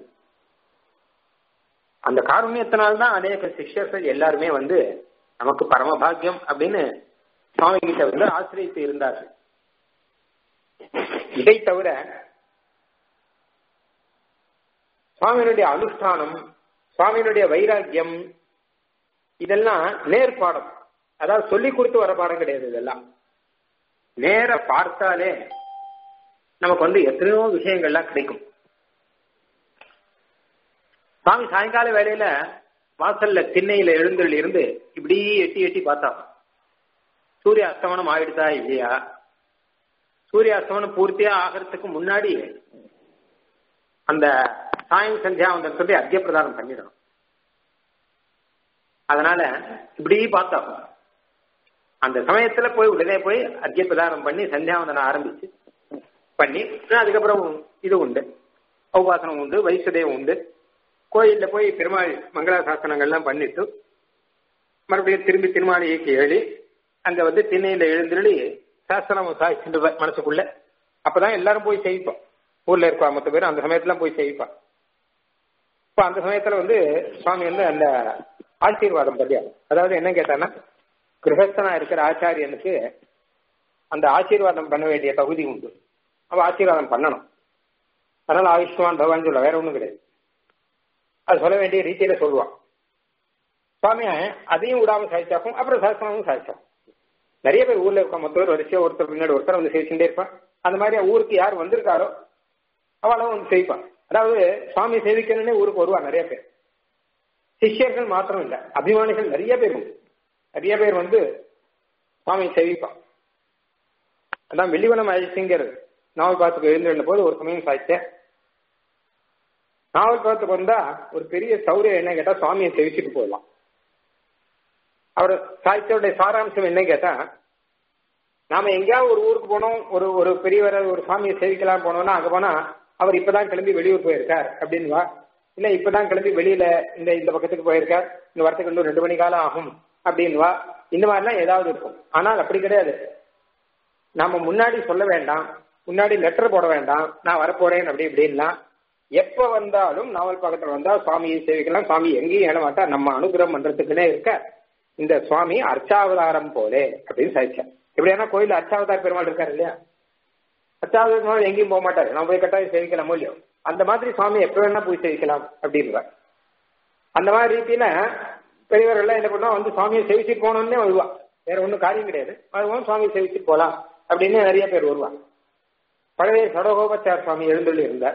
அந்த காருண்யத்தினால்தான் அநேக சிஷ்யர்கள் எல்லாருமே வந்து நமக்கு பரமபாகியம் அப்படின்னு சுவாமி கிட்ட வந்து ஆசிரியத்து இருந்தார்கள் இதை தவிர சுவாமியினுடைய அனுஷ்டானம் சுவாமியினுடைய வைராக்கியம் இதெல்லாம் நேர்பாடம் அதாவது சொல்லி கொடுத்து வர பாடம் கிடையாது இதெல்லாம் நேர பார்த்தாலே நமக்கு வந்து எத்தனையோ விஷயங்கள்லாம் கிடைக்கும் சுவாமி சாயங்கால வேலையில வாசல்ல திண்ணையில எழுந்தருள் இருந்து இப்படி எட்டி எட்டி பார்த்தான் சூரிய அஸ்தமனம் ஆயிடுதா இல்லையா சூரிய அஸ்தமனம் பூர்த்தியா ஆகிறதுக்கு முன்னாடி அந்த சாயம் சந்தியாவந்தத்துடைய அத்திய பிரதானம் பண்ணிடணும் அதனால இப்படி பார்த்தோம் அந்த சமயத்துல போய் உடனே போய் அத்திய பிரதானம் பண்ணி சந்தியாவந்தனம் ஆரம்பிச்சு பண்ணி அதுக்கப்புறம் இது உண்டு உபாசனம் உண்டு வைசுதேவம் உண்டு கோயில்ல போய் பெருமாள் மங்களாசாசனங்கள்லாம் பண்ணிட்டு மறுபடியும் திரும்பி திருமாளிகைக்கு ஏழி அங்க வந்து திண்ணையில எழுந்துருளி சாஸ்திரம் சாய்ச்சிட்டு மனசுக்குள்ள அப்பதான் எல்லாரும் போய் செய்ப்போம் ஊர்ல இருக்கா மொத்த பேரும் அந்த சமயத்துல போய் செய்ப்பான் இப்ப அந்த சமயத்துல வந்து சுவாமி வந்து அந்த ஆசீர்வாதம் பண்ணியா அதாவது என்ன கேட்டான்னா கிரகஸ்தனா இருக்கிற ஆச்சாரியனுக்கு அந்த ஆசீர்வாதம் பண்ண வேண்டிய தகுதி உண்டு அவ ஆசீர்வாதம் பண்ணணும் அதனால ஆயுஷ்மான் பகவான் சொல்ல வேற ஒண்ணும் கிடையாது அது சொல்ல வேண்டிய ரீதியில சொல்லுவான் சுவாமி அதையும் விடாம சாதிச்சாக்கும் அப்புறம் சாஸ்திரமும் சாதிச்சாக்கும் நிறைய பேர் ஊர்ல இருக்க மொத்த பேர் வரிசையா ஒருத்தர் பின்னாடி ஒருத்தர் வந்து செய்ச்சுட்டே இருப்பான் அந்த மாதிரி ஊருக்கு யார் வந்திருக்காரோ அவளும் வந்து செய்வான் அதாவது சுவாமி சேவிக்கணும்னே ஊருக்கு வருவா நிறைய பேர் சிஷ்யர்கள் மாத்திரம் இல்ல அபிமானிகள் நிறைய பேர் உண்டு நிறைய பேர் வந்து சுவாமி சேவிப்பான் அதான் வெள்ளிவனம் அழிசிங்கர் நாவல் பாத்துக்கு எழுந்திருந்த போது ஒரு சமயம் சாய்ச்சேன் நாவல் பாத்துக்கு வந்தா ஒரு பெரிய சௌரியம் என்ன கேட்டா சுவாமியை சேவிச்சுட்டு போகலாம் அவர் சாய்ச்சோடைய சாராம்சம் என்ன கேட்டா நாம எங்கேயாவது ஒரு ஊருக்கு போனோம் ஒரு ஒரு பெரியவரை ஒரு சாமியை சேவிக்கலாம் போனோம்னா அங்க போனா அவர் இப்பதான் கிளம்பி வெளியூர் போயிருக்கார் அப்படின்வா இல்ல இப்பதான் கிளம்பி வெளியில இந்த இந்த பக்கத்துக்கு போயிருக்கார் இந்த வரத்துக்கு இன்னும் ரெண்டு மணி காலம் ஆகும் அப்படின்வா இந்த மாதிரிலாம் ஏதாவது இருக்கும் ஆனால் அப்படி கிடையாது நாம முன்னாடி சொல்ல வேண்டாம் முன்னாடி லெட்டர் போட வேண்டாம் நான் வரப்போறேன் அப்படி இப்படின்லாம் எப்ப வந்தாலும் நாவல் பக்கத்துல வந்தா சுவாமியை சேவிக்கலாம் சுவாமி எங்கேயும் ஏன மாட்டா நம்ம அனுகிரகம் பண்றதுக்குன்னே இருக்க இந்த சுவாமி அர்ச்சாவதாரம் போலே அப்படின்னு சாதிச்சார் எப்படியானா கோயில அர்ச்சாவதார பெருமாள் இருக்காரு இல்லையா அர்ச்சாவதார பெருமாள் எங்கேயும் போக மாட்டாரு நம்ம போய் கட்டாயம் சேவிக்கலாம் இல்லையோ அந்த மாதிரி சுவாமி எப்ப வேணா போய் சேவிக்கலாம் அப்படின்வார் அந்த மாதிரி ரீதியில பெரியவர்கள் என்ன பண்ணா வந்து சுவாமியை சேவிச்சுட்டு போனோம்னே வருவா வேற ஒன்றும் காரியம் கிடையாது அதுவும் சுவாமியை சேவிச்சுட்டு போலாம் அப்படின்னு நிறைய பேர் வருவாங்க பழைய சடகோபச்சார் சுவாமி எழுந்துள்ளி இருந்தார்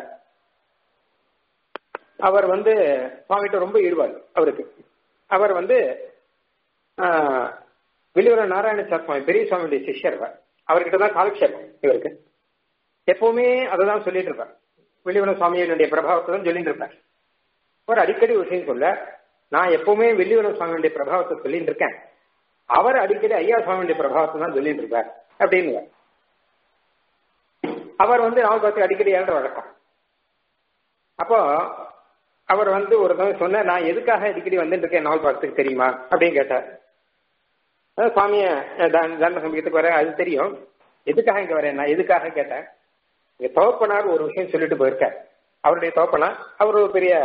அவர் வந்து சுவாமிகிட்ட ரொம்ப ஈடுபாடு அவருக்கு அவர் வந்து வெளியூர நாராயணசார் சுவாமி பெரிய சுவாமியுடைய சிஷ்யர் அவர்கிட்ட தான் காலக்ஷேபம் இவருக்கு எப்பவுமே அதை தான் சொல்லிட்டு இருப்பார் வெளியூர சுவாமியினுடைய பிரபாவத்தை தான் சொல்லிட்டு இருப்பார் அவர் அடிக்கடி விஷயம் சொல்ல நான் எப்பவுமே வெள்ளியூர சுவாமியுடைய பிரபாவத்தை சொல்லிட்டு இருக்கேன் அவர் அடிக்கடி ஐயா சுவாமியுடைய பிரபாவத்தை தான் சொல்லிட்டு இருப்பார் அப்படின்னு அவர் வந்து நாவல் பார்த்து அடிக்கடி ஏழ்ற வழக்கம் அப்போ அவர் வந்து ஒரு சமயம் சொன்ன நான் எதுக்காக அடிக்கடி வந்துட்டு இருக்கேன் நாவல் பார்த்துக்கு தெரியுமா அப்படின்னு கேட்டார் சுவாமிய தண்ட சமயத்துக்கு வரேன் அது தெரியும் எதுக்காக இங்க வரேன் நான் எதுக்காக கேட்டேன் இங்க தோப்பனார் ஒரு விஷயம் சொல்லிட்டு போயிருக்கார் அவருடைய தோப்பனார் அவர் ஒரு பெரிய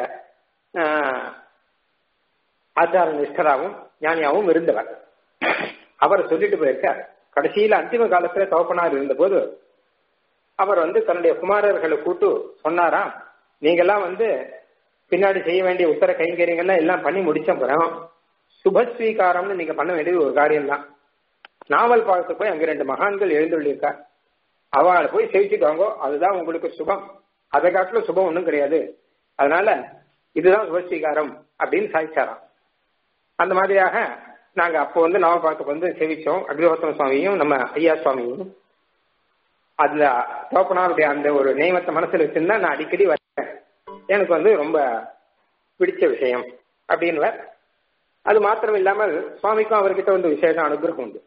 ஆச்சார நிஷ்டராகவும் ஞானியாகவும் இருந்தவர் அவர் சொல்லிட்டு போயிருக்கார் கடைசியில அந்திம காலத்துல தோப்பனார் இருந்தபோது அவர் வந்து தன்னுடைய குமாரர்களை கூட்டு சொன்னாராம் நீங்கெல்லாம் வந்து பின்னாடி செய்ய வேண்டிய உத்தர கைங்கரியங்கள்லாம் எல்லாம் பண்ணி முடிச்ச பிறகு சுபஸ்வீகாரம்னு நீங்க பண்ண வேண்டியது ஒரு காரியம் தான் நாவல் பார்த்து போய் அங்க ரெண்டு மகான்கள் எழுந்துள்ளிருக்கா அவளை போய் செவிச்சுட்டு வாங்கோ அதுதான் உங்களுக்கு சுபம் அதை காட்டிலும் சுபம் ஒன்றும் கிடையாது அதனால இதுதான் சுபஸ்வீகாரம் அப்படின்னு சாதிச்சாராம் அந்த மாதிரியாக நாங்க அப்போ வந்து நாவல் பார்த்துக்கு வந்து செவிச்சோம் அக்னிஹோத்தம சுவாமியும் நம்ம ஐயா சுவாமியும் அதுல தோப்பனாருடைய அந்த ஒரு நியமத்தை மனசுல வச்சிருந்தா நான் அடிக்கடி வரேன் எனக்கு வந்து ரொம்ப பிடிச்ச விஷயம் அப்படின்னு அது மாத்திரம் இல்லாமல் சுவாமிக்கும் அவர்கிட்ட வந்து விசேஷ அனுகிரகம் உண்டு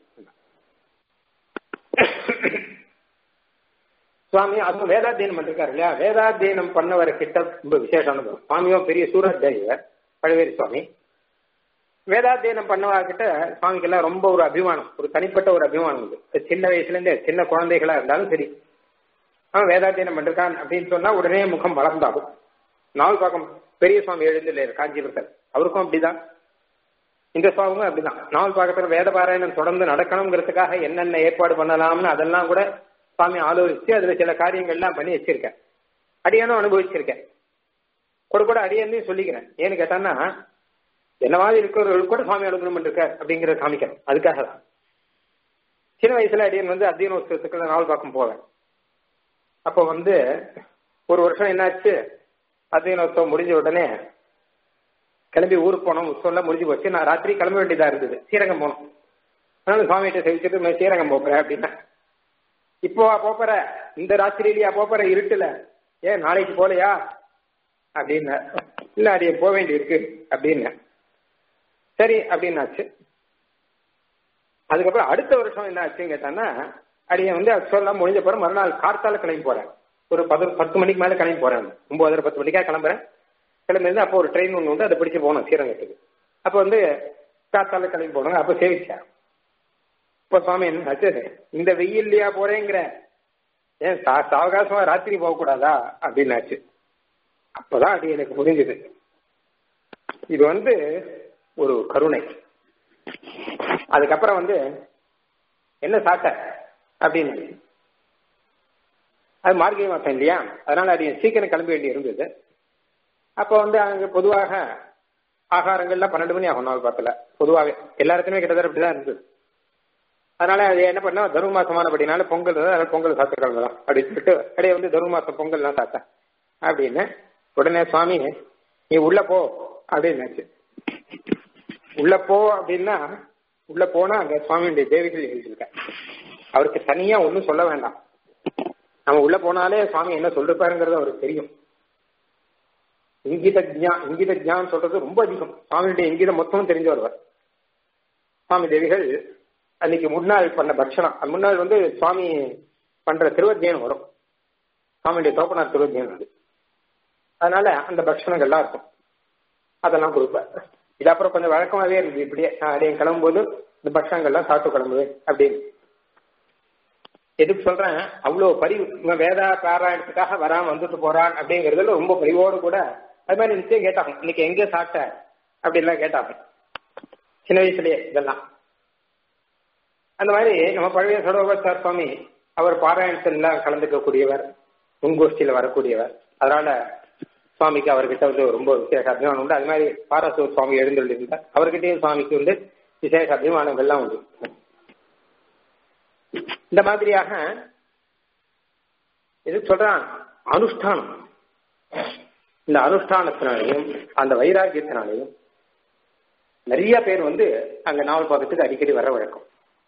சுவாமி அதுவும் வேதாத்தியனம் பண்ணிருக்காரு இல்லையா வேதாத்தியனம் பண்ணவர்கிட்ட ரொம்ப விசேஷ அனுபவம் சுவாமியும் பெரிய சூரஜர் பழவேரி சுவாமி வேதாத்தியனம் பண்ணவர்கிட்ட சுவாமிக்கு எல்லாம் ரொம்ப ஒரு அபிமானம் ஒரு தனிப்பட்ட ஒரு அபிமானம் உண்டு சின்ன வயசுல இருந்தே சின்ன குழந்தைகளா இருந்தாலும் சரி அவன் வேதாத்தியனம் பண்ணிருக்கான் அப்படின்னு சொன்னா உடனே முகம் வளர்ந்தாகும் நாவல் பாக்கம் பெரிய சுவாமி எழுந்து காஞ்சிபுரத்தில் அவருக்கும் அப்படிதான் இந்த சுவாமியும் அப்படிதான் நாவல் பாக்கத்துல வேத பாராயணம் தொடர்ந்து நடக்கணுங்கிறதுக்காக என்னென்ன ஏற்பாடு பண்ணலாம்னு அதெல்லாம் கூட சுவாமி ஆலோசிச்சு அதுல சில காரியங்கள்லாம் பண்ணி வச்சிருக்கேன் அடியானும் அனுபவிச்சிருக்கேன் கூட கூட அடியன்னு சொல்லிக்கிறேன் ஏன்னு கேட்டான்னா என்ன மாதிரி இருக்கிறவர்கள் கூட சுவாமி அனுகிரகம் பண்ணிருக்கார் அப்படிங்கறத காமிக்கணும் அதுக்காக தான் சின்ன வயசுல அடியன் வந்து அத்தியன உற்சவத்துக்குள்ள நாவல் பாக்கம் போவேன் அப்போ வந்து ஒரு வருஷம் என்னாச்சு அத்தியனோத்சவம் முடிஞ்ச உடனே கிளம்பி ஊருக்கு போனோம் உற்சவம்லாம் முடிஞ்சு போச்சு நான் ராத்திரி கிளம்ப வேண்டியதா இருந்தது ஸ்ரீரங்கம் போனோம் அதனால சுவாமிகிட்ட செவிச்சுட்டு நான் ஸ்ரீரங்கம் போறேன் அப்படின்னா இப்போ போற இந்த ராத்திரியிலயா போற இருட்டுல ஏன் நாளைக்கு போலையா அப்படின்னு இல்ல அடிய போக வேண்டி இருக்கு அப்படின்னு சரி அப்படின்னாச்சு அதுக்கப்புறம் அடுத்த வருஷம் என்ன ஆச்சுன்னு கேட்டான்னா அடிய வந்து சொல்லலாம் முடிஞ்ச பிறகு மறுநாள் கார்த்தால கிளம்பி போறேன் ஒரு பத்து பத்து மணிக்கு மேல கிளம்பி போறேன் ஒன்பதரை பத்து மணிக்கா கிளம்புறேன் கிளம்பி இருந்து அப்போ ஒரு ட்ரெயின் ஒன்று உண்டு அதை பிடிச்சு போனோம் ஸ்ரீரங்கத்துக்கு அப்போ வந்து காத்தால கிளம்பி போனோங்க அப்போ சேவிச்சேன் இப்போ சுவாமி என்ன ஆச்சு இந்த வெயில்லையா போறேங்கிற ஏன் சா சாவகாசமா ராத்திரி போகக்கூடாதா அப்படின்னாச்சு அப்பதான் அது எனக்கு புரிஞ்சுது இது வந்து ஒரு கருணை அதுக்கப்புறம் வந்து என்ன சாட்ட அப்படின்னு அது மார்கழி மாசம் இல்லையா அதனால அது சீக்கிரம் கிளம்ப வேண்டி இருந்தது அப்போ வந்து அங்க பொதுவாக ஆகாரங்கள்லாம் பன்னெண்டு மணி ஆகும் நாள் பார்க்கல பொதுவாகவே எல்லா இடத்துலையுமே கிட்டத்தட்ட அப்படிதான் இருந்தது அதனால அது என்ன பண்ணா தர்ம மாசமானபடினால பொங்கல் அதனால பொங்கல் சாப்பிட்டு கிளம்பலாம் அப்படின்னு சொல்லிட்டு அப்படியே வந்து தர்ம மாசம் பொங்கல்லாம் சாப்பிட்டேன் அப்படின்னு உடனே சுவாமி நீ உள்ள போ அப்படின்னு உள்ள போ அப்படின்னா உள்ள போனா அங்க சுவாமியுடைய தேவிகள் எழுதியிருக்க அவருக்கு தனியா ஒன்றும் சொல்ல வேண்டாம் நம்ம உள்ள போனாலே சுவாமி என்ன சொல்லிருப்பாருங்கிறது அவருக்கு தெரியும் இங்கித ஜா இங்கித ஜான் சொல்றது ரொம்ப அதிகம் சுவாமியுடைய இங்கிதம் மொத்தமும் தெரிஞ்சு வருவார் சுவாமி தேவிகள் அன்னைக்கு முன்னாள் பண்ண பக்ஷணம் அது முன்னாள் வந்து சுவாமி பண்ற திருவத்தியம் வரும் சுவாமியுடைய தோப்பனார் திருவத்தியம் அது அதனால அந்த பக்ஷணங்கள்லாம் இருக்கும் அதெல்லாம் கொடுப்பார் இது அப்புறம் கொஞ்சம் வழக்கமாவே இருந்தது இப்படியே நான் அப்படியே கிளம்பும்போது இந்த பக்ஷங்கள்லாம் சாப்பிட்டு கிளம்புவேன் அப்படின்னு எதுக்கு சொல்றேன் அவ்வளவு பரிவு இவன் வேதா பாராயணத்துக்காக வராம வந்துட்டு போறான் அப்படிங்கறதுல ரொம்ப பரிவோடு கூட அது மாதிரி நிச்சயம் கேட்டாங்க இன்னைக்கு எங்க சாப்பிட்ட அப்படின்லாம் கேட்டாங்க சின்ன வயசுலயே இதெல்லாம் அந்த மாதிரி நம்ம பழைய சடோபாச்சார் சுவாமி அவர் பாராயணத்துல கலந்துக்க கூடியவர் முன்கோஷ்டியில வரக்கூடியவர் அதனால சுவாமிக்கு அவர்கிட்ட வந்து ரொம்ப விசேஷ அபிமானம் உண்டு அது மாதிரி பாரசூர் சுவாமி எழுந்துள்ளிருந்தார் அவர்கிட்டயும் சுவாமிக்கு வந்து விசேஷ அபிமானங்கள்லாம் உண்டு இந்த மாதிரியாக இது சொல்றான் அனுஷ்டானம் இந்த அனுஷ்டானத்தினாலையும் அந்த வைராக்கியத்தினாலையும் நிறைய பேர் வந்து அங்க நாவல் பார்க்கறதுக்கு அடிக்கடி வர வழக்கம்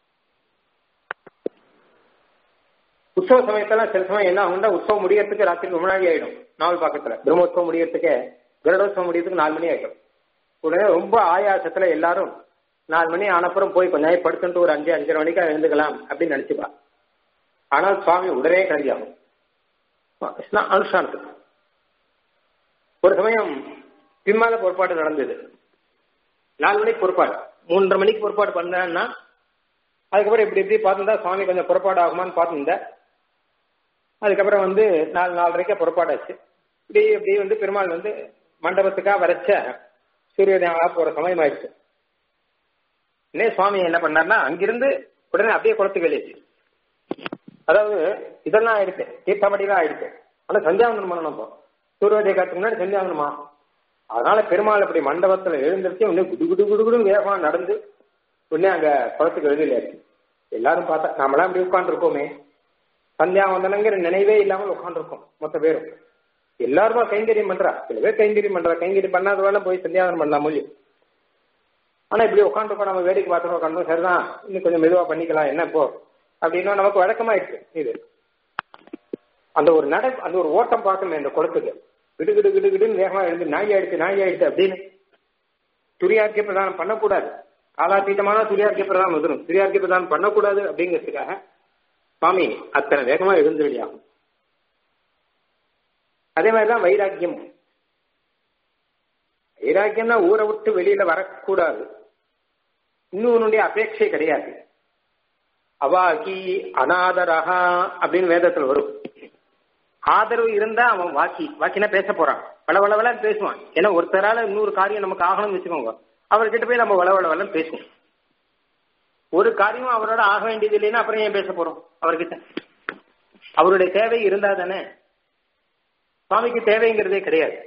உற்சவ சமயத்தெல்லாம் சில சமயம் என்ன ஆகும்னா உற்சவம் முடியறதுக்கு ராத்திரிக்கு முன்னாடி ஆயிடும் நாவல் பக்கத்துல பிரம்மோத்சவம் முடியறதுக்கு கருடோத்சவம் முடியறதுக்கு நாலு மணி ஆயிடும் உடனே ரொம்ப ஆயாசத்துல எல்லாரும் நாலு மணி ஆனப்புறம் போய் கொஞ்ச நேரம் படுத்துட்டு ஒரு அஞ்சு அஞ்சரை மணிக்கு எழுந்துக்கலாம் அப்படின்னு நினைச்சுப்பா ஆனால் சுவாமி உடனே கிளம்பி ஆகும் அனுஷ்டானத்துக்கு ஒரு சமயம் பின்னால பொறுப்பாடு நடந்தது நாலு மணிக்கு பொறுப்பாடு மூன்றரை மணிக்கு பொறுப்பாடு பண்ணேன்னா அதுக்கப்புறம் இப்படி இப்படி பார்த்துருந்தா சுவாமி கொஞ்சம் புறப்பாடு ஆகுமான்னு பார்த்துருந்தேன் அதுக்கப்புறம் வந்து நாலு நாலரைக்கா புறப்பாடாச்சு இப்படி இப்படி வந்து பெருமாள் வந்து மண்டபத்துக்காக வரைச்ச சூரியோதயம் போற சமயம் ஆயிடுச்சு இன்னே சுவாமி என்ன பண்ணார்னா அங்கிருந்து உடனே அப்படியே குளத்துக்கு வெளியே அதாவது இதெல்லாம் ஆயிடுச்சு தீர்த்தமடிலாம் ஆயிடுச்சு ஆனா சந்தியாவந்தனம் பண்ணணும் இப்போ சூரியோதய காலத்துக்கு முன்னாடி சந்தியாவந்தனமா அதனால பெருமாள் அப்படி மண்டபத்துல எழுந்திருச்சு உடனே குடு குடு குடு குடு வேகமா நடந்து உடனே அங்க குளத்துக்கு எழுதியாச்சு எல்லாரும் பார்த்தா நாமெல்லாம் அப்படி உட்காந்துருக்கோமே சந்தியாவந்தனங்கிற நினைவே இல்லாமல் உட்காந்துருக்கோம் மொத்த பேரும் எல்லாருமா கைங்கரியம் பண்றா சில பேர் கைங்கரியம் பண்றா கைங்கரியம் பண்ணாதவெல்லாம் போய் சந்தியாவந்தனம் பண்ணலாம் முடியும் ஆனா இப்படி உட்காந்துருக்கோம் நம்ம வேடிக்கை பார்த்துருக்கோம் உட்காந்து சரிதான் இன்னும் கொஞ்சம் மெதுவா பண்ணிக்கலாம் என்ன இப்போ அப்படின்னா நமக்கு வழக்கமாயிடுச்சு இது அந்த ஒரு நட அந்த ஒரு ஓட்டம் பார்க்கணும் இந்த குளத்துக்கு கிடு கிடு கிடு கிடுன்னு வேகமா எழுந்து நாய் ஆயிடுச்சு நாய் ஆயிடுச்சு அப்படின்னு துரியார்க்கிய பிரதானம் பண்ணக்கூடாது காலாத்தீதமான துரியார்க்கிய பிரதானம் வந்துடும் துரியார்க்கிய பிரதானம் பண்ணக்கூடாது அப்படிங்கிறதுக்காக சுவாமி அத்தனை வேகமா எழுந்து வெளியாகும் அதே மாதிரிதான் வைராக்கியம் வைராக்கியம்னா ஊரை விட்டு வெளியில வரக்கூடாது இன்னொன்னுடைய அபேட்சை கிடையாது அவாகி அனாதரகா அப்படின்னு வேதத்துல வரும் ஆதரவு இருந்தா அவன் வாக்கி வாக்கினா பேச போறான் வளவளவலன்னு பேசுவான் ஏன்னா ஒருத்தரால இன்னொரு காரியம் நமக்கு ஆகணும்னு வச்சுக்கோங்க அவர்கிட்ட போய் நம்ம வளவளவலன்னு பேசுவோம் ஒரு காரியமும் அவரோட ஆக வேண்டியது இல்லைன்னா அப்புறம் ஏன் பேச போறோம் அவர்கிட்ட அவருடைய தேவை இருந்தா தானே சுவாமிக்கு தேவைங்கிறதே கிடையாது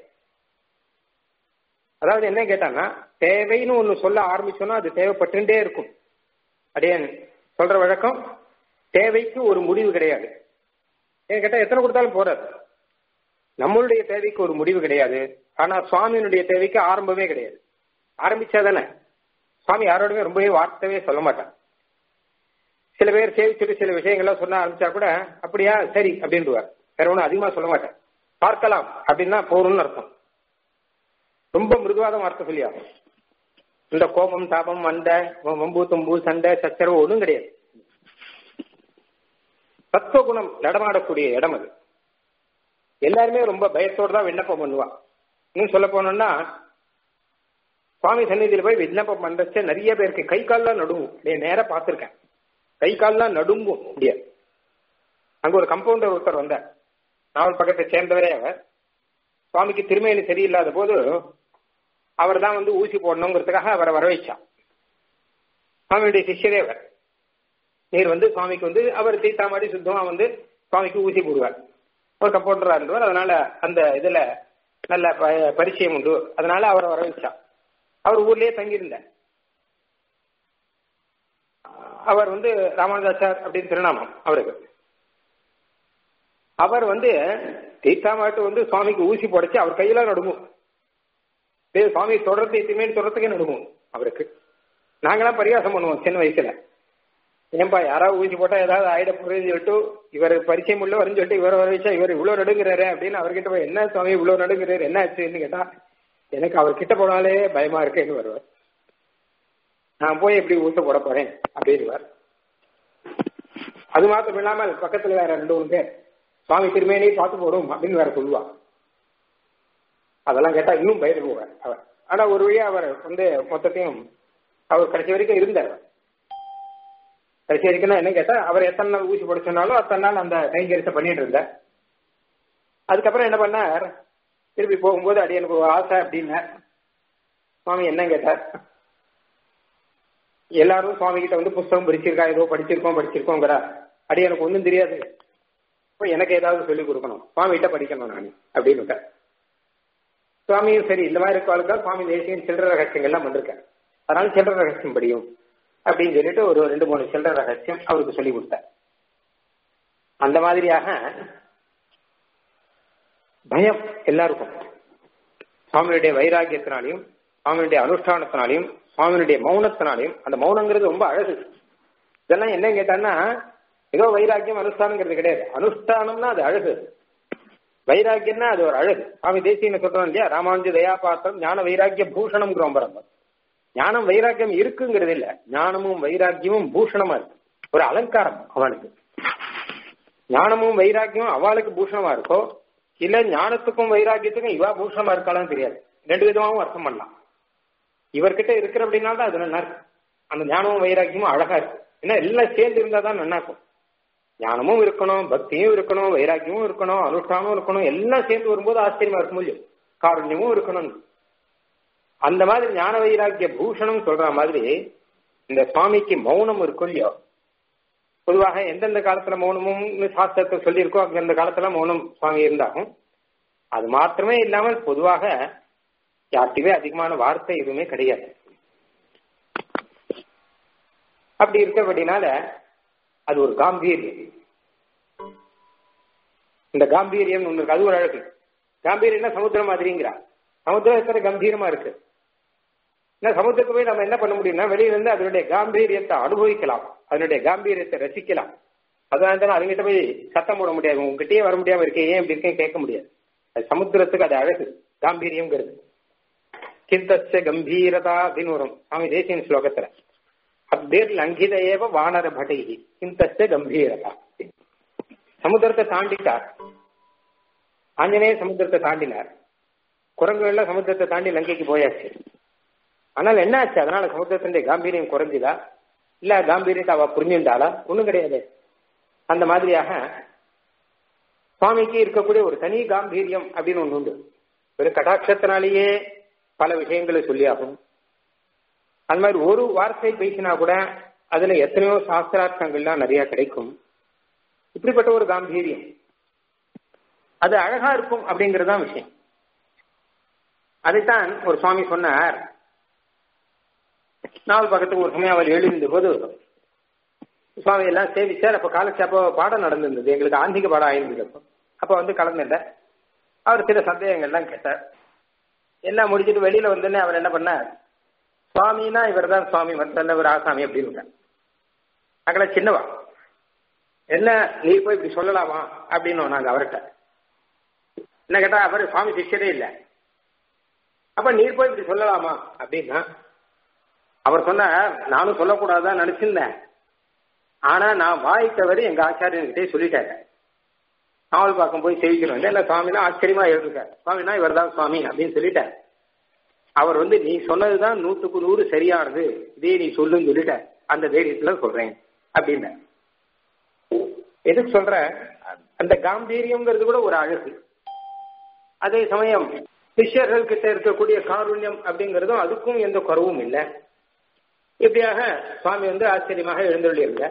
அதாவது என்ன கேட்டாங்கன்னா தேவைன்னு ஒண்ணு சொல்ல ஆரம்பிச்சோம்னா அது தேவைப்பட்டுட்டே இருக்கும் அப்படியே சொல்ற வழக்கம் தேவைக்கு ஒரு முடிவு கிடையாது ஏன் கேட்டா எத்தனை கொடுத்தாலும் போறாது நம்மளுடைய தேவைக்கு ஒரு முடிவு கிடையாது ஆனா சுவாமியினுடைய தேவைக்கு ஆரம்பமே கிடையாது ஆரம்பிச்சாதானே சுவாமி யாரோடவே ரொம்பவே வார்த்தையே சொல்ல மாட்டான் சில பேர் சேவிச்சுட்டு சில விஷயங்கள்லாம் சொல்ல ஆரம்பிச்சா கூட அப்படியா சரி அப்படின்டுவார் வேற ஒன்றும் அதிகமா சொல்ல மாட்டேன் பார்க்கலாம் அப்படின்னா போறோம்னு அர்த்தம் ரொம்ப மிருதுவாத வார்த்தை சொல்லி ஆகும் இந்த கோபம் தாபம் வண்டை வம்பு தும்பு சண்டை சச்சரவு ஒன்றும் கிடையாது தத்துவகுணம் நடமாடக்கூடிய இடம் அது எல்லாருமே ரொம்ப பயத்தோடு தான் விண்ணப்பம் பண்ணுவா இன்னும் சொல்ல போனோம்னா சுவாமி சந்நிதியில் போய் விண்ணப்பம் பண்றச்ச நிறைய பேருக்கு கை கால்லாம் நடுங்கும் நீ நேரா பார்த்துருக்கேன் கை கால்லாம் நடுங்கும் முடியாது அங்க ஒரு கம்பவுண்டர் ஒருத்தர் வந்தார் நாவல் பக்கத்தை சேர்ந்தவரே அவர் சுவாமிக்கு திருமேனி சரியில்லாத போது அவர் தான் வந்து ஊசி போடணுங்கிறதுக்காக அவரை வர வச்சான் சுவாமியுடைய சிஷ்யரே அவர் நீர் வந்து சுவாமிக்கு வந்து அவர் தீத்தா மாதிரி சுத்தமா வந்து சுவாமிக்கு ஊசி போடுவார் ஒரு கம்பவுண்டரா இருந்தவர் அதனால அந்த இதுல நல்ல ப- பரிச்சயம் உண்டு அதனால அவரை வர வச்சான் அவர் ஊர்லயே தங்கியிருந்தார் அவர் வந்து ராமானுஜாச்சார் அப்படின்னு திருநாமம் அவருக்கு அவர் வந்து தீர்த்தாமாட்டு வந்து சுவாமிக்கு ஊசி போடச்சு அவர் கையில நடுங்கும் டேய் சுவாமி தொடர்ந்து திருமேனி தொடர்றதுக்கே நடுங்கும் அவருக்கு நாங்களாம் பரிகாசம் பண்ணுவோம் சின்ன வயசுல ஏன்பா யாராவது ஊசி போட்டா ஏதாவது ஆயிட போறதுன்னு சொல்லிட்டு இவர் பரிச்சயம் உள்ள வரும்னு சொல்லிட்டு இவர் வர வச்சா இவர் இவ்வளவு நடுங்கிறாரு அப்படின்னு அவர்கிட்ட போய் என்ன சுவாமி இவ்வளவு நடுங்கிறாரு என்ன ஆச்சுன்னு கேட்டா எனக்கு அவர் கிட்ட போனாலே பயமா இருக்குன்னு வருவார் நான் போய் எப்படி ஊச போட போறேன் அப்படின்னுவார் அது மாத்திரம் இல்லாமல் பக்கத்துல வேற ரெண்டு மூணு பேர் சுவாமி திருமேனி பார்த்து போடும் அப்படின்னு வேற சொல்லுவா அதெல்லாம் கேட்டா இன்னும் பயந்து போவார் அவர் ஆனா ஒரு வழியா அவர் வந்து மொத்தத்தையும் அவர் கடைசி வரைக்கும் இருந்தார் கடைசி வரைக்கும் என்ன கேட்டா அவர் எத்தனை நாள் ஊசி போட சொன்னாலும் அத்தனை நாள் அந்த கைங்கரிசை பண்ணிட்டு இருந்தார் அதுக்கப்புறம் என்ன பண்ணார் திருப்பி போகும்போது அடி எனக்கு ஒரு ஆசை அப்படின்னார் சுவாமி என்ன கேட்டார் எல்லாரும் சுவாமி கிட்ட வந்து புஸ்தகம் படிச்சிருக்கா ஏதோ படிச்சிருக்கோம் படிச்சிருக்கோங்கிற அடி எனக்கு ஒன்றும் தெரியாது இப்போ எனக்கு ஏதாவது சொல்லிக் கொடுக்கணும் சுவாமி கிட்ட படிக்கணும் நான் அப்படின்னு சுவாமியும் சரி இந்த மாதிரி இருக்காளுக்கா சுவாமி தேசியம் சில்லற ரகசியங்கள்லாம் பண்ணிருக்கேன் அதனால சில்லற ரகசியம் படியும் அப்படின்னு சொல்லிட்டு ஒரு ரெண்டு மூணு சில்லற ரகசியம் அவருக்கு சொல்லி கொடுத்தார் அந்த மாதிரியாக பயம் எல்லாருக்கும் சுவாமியுடைய வைராக்கியத்தினாலையும் சுவாமியுடைய அனுஷ்டானத்தினாலையும் சுவாமியுடைய மௌனத்தினாலையும் அந்த மௌனங்கிறது ரொம்ப அழகு இதெல்லாம் என்ன கேட்டான்னா ஏதோ வைராக்கியம் அனுஷ்டானங்கிறது கிடையாது அனுஷ்டானம்னா அது அழகு வைராக்கியம்னா அது ஒரு அழகு சுவாமி தேசியன்னு சொல்றோம் இல்லையா ராமானுஜ தயாபாத்திரம் ஞான வைராக்கிய பூஷணம்ங்கிறோம் பரம்ப ஞானம் வைராக்கியம் இருக்குங்கிறது இல்ல ஞானமும் வைராக்கியமும் பூஷணமா இருக்கு ஒரு அலங்காரம் அவனுக்கு ஞானமும் வைராக்கியமும் அவளுக்கு பூஷணமா இருக்கோ இல்ல ஞானத்துக்கும் வைராக்கியத்துக்கும் இவா பூஷணமா இருக்காளான்னு தெரியாது ரெண்டு விதமாவும் அர்த்தம் பண்ணலாம் இவர்கிட்ட இருக்கிற அப்படின்னா தான் அது நல்லா இருக்கு அந்த ஞானமும் வைராக்கியமும் அழகா இருக்கு ஏன்னா எல்லாம் சேர்ந்து இருந்தா தான் நல்லா இருக்கும் ஞானமும் இருக்கணும் பக்தியும் இருக்கணும் வைராக்கியமும் இருக்கணும் அனுஷ்டானமும் இருக்கணும் எல்லாம் சேர்ந்து வரும்போது ஆச்சரியமா இருக்கும் இல்லையோ காருண்யமும் இருக்கணும் அந்த மாதிரி ஞான வைராக்கிய பூஷணம் சொல்ற மாதிரி இந்த சுவாமிக்கு மௌனம் இருக்கும் இல்லையோ பொதுவாக எந்தெந்த காலத்துல மௌனமும் சாஸ்திரத்தை சொல்லியிருக்கோ அந்தந்த காலத்துல மௌனம் சுவாமி இருந்தாகும் அது மாத்திரமே இல்லாமல் பொதுவாக யார்கிட்டயுமே அதிகமான வார்த்தை எதுவுமே கிடையாது அப்படி இருக்கபடினால அது ஒரு காம்பீரியம் இந்த காம்பீரியம் ஒண்ணு இருக்கு அது ஒரு அழகு காம்பீரியம்னா சமுத்திரம் மாதிரிங்கிறா சமுத்திரம் எத்தனை கம்பீரமா இருக்கு ஏன்னா சமுத்திரத்துக்கு போய் நம்ம என்ன பண்ண முடியும்னா வெளியில இருந்து அதனுடைய காம்பீரியத்தை அனுபவிக்கலாம் அதனுடைய காம்பீரியத்தை ரசிக்கலாம் அதனால தானே அதுங்கிட்ட போய் சத்தம் போட முடியாது உங்ககிட்டயே வர முடியாம இருக்கேன் ஏன் இப்படி இருக்கேன் கேட்க முடியாது அது சமுத்திரத்துக்கு அது அழகு காம்பீரியம்ங்கிறது கிந்தஸ்ய கம்பீரதா அப்படின்னு வரும் சுவாமி தேசியன் ஸ்லோகத்துல அப்தேர் லங்கித ஏவ வானர படைகி கிந்தஸ்ய கம்பீரதா சமுத்திரத்தை தாண்டிட்டார் ஆஞ்சநேய சமுத்திரத்தை தாண்டினார் குரங்கு எல்லாம் சமுத்திரத்தை தாண்டி லங்கைக்கு போயாச்சு ஆனால் என்ன ஆச்சு அதனால சமுத்திரத்தினுடைய காம்பீரியம் குறைஞ்சுதா இல்ல காம்பீரியத்தை அவ புரிஞ்சுட்டாளா ஒண்ணும் கிடையாது அந்த மாதிரியாக சுவாமிக்கு இருக்கக்கூடிய ஒரு தனி காம்பீரியம் அப்படின்னு ஒண்ணு உண்டு ஒரு கடாட்சத்தினாலேயே பல விஷயங்களை சொல்லியாகும் அது மாதிரி ஒரு வார்த்தை பேசினா கூட அதுல எத்தனையோ சாஸ்திரார்த்தங்கள்லாம் நிறைய கிடைக்கும் இப்படிப்பட்ட ஒரு காம்பீரியம் அது அழகா இருக்கும் அப்படிங்கிறது தான் விஷயம் அதைத்தான் ஒரு சுவாமி சொன்னார் நாவல் பக்கத்துக்கு ஒரு சமயம் அவர் எழுதியிருந்த போது சுவாமி எல்லாம் சேவிச்சார் அப்ப காலச்சு அப்போ பாடம் நடந்திருந்தது எங்களுக்கு ஆன்மீக பாடம் ஆயிருந்தது அப்போ அப்ப வந்து கலந்துட்டேன் அவர் சில சந்தேகங்கள்லாம் கேட்டார் எல்லாம் முடிச்சுட்டு வெளியில வந்தோடனே அவர் என்ன பண்ணார் சுவாமினா இவர் தான் சுவாமி மற்ற ஒரு ஆசாமி அப்படின்னு அக்கட சின்னவா என்ன நீ போய் இப்படி சொல்லலாமா அப்படின்னு நாங்க அவர்கிட்ட என்ன கேட்டா அவர் சுவாமி சிஷ்யரே இல்லை அப்ப நீர் போய் இப்படி சொல்லலாமா அப்படின்னா அவர் சொன்ன நானும் சொல்லக்கூடாதான் நினைச்சிருந்தேன் ஆனா நான் வாய் தவறி எங்க ஆச்சாரியன்கிட்டே சொல்லிட்டாரு நாவல் பார்க்கும் போய் செய்விக்கணும் இல்ல சுவாமினா ஆச்சரியமா எழுதுக்கார் சுவாமினா இவர் தான் சுவாமி அப்படின்னு சொல்லிட்டார் அவர் வந்து நீ சொன்னதுதான் நூத்துக்கு நூறு சரியானது இதே நீ சொல்லுன்னு சொல்லிட்ட அந்த தைரியத்துல சொல்றேன் அப்படின்னு எதுக்கு சொல்ற அந்த காம்பீரியம்ங்கிறது கூட ஒரு அழகு அதே சமயம் சிஷ்யர்கள் கிட்ட இருக்கக்கூடிய காருண்யம் அப்படிங்கிறதும் அதுக்கும் எந்த குறவும் இல்லை இப்படியாக சுவாமி வந்து ஆச்சரியமாக எழுந்துள்ளிருந்த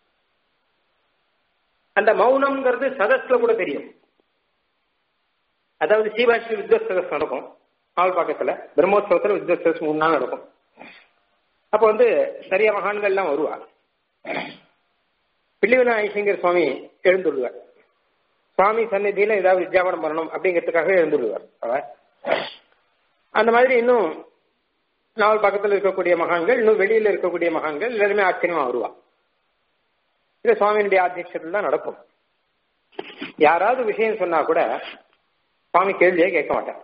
அந்த மௌனம்ங்கிறது சதஸ்ல கூட தெரியும் அதாவது சீபாஷி வித்வத் சதஸ் நடக்கும் நாள் பக்கத்துல பிரம்மோத்சவத்துல வித்வத் சதஸ் மூணு நாள் நடக்கும் அப்ப வந்து நிறைய மகான்கள்லாம் வருவா பிள்ளிவிநாயகர் சுவாமி எழுந்துள்ளுவார் சுவாமி சந்நிதியில ஏதாவது வித்யாபனம் பண்ணணும் அப்படிங்கிறதுக்காக எழுந்துள்ளுவார் அவர் அந்த மாதிரி இன்னும் நாவல் பக்கத்தில் இருக்கக்கூடிய மகான்கள் இன்னும் வெளியில இருக்கக்கூடிய மகான்கள் எல்லாருமே ஆச்சரியமா வருவா இது சுவாமியினுடைய ஆத்தியட்சத்தில் தான் நடக்கும் யாராவது விஷயம் சொன்னா கூட சுவாமி கேள்வியே கேட்க மாட்டார்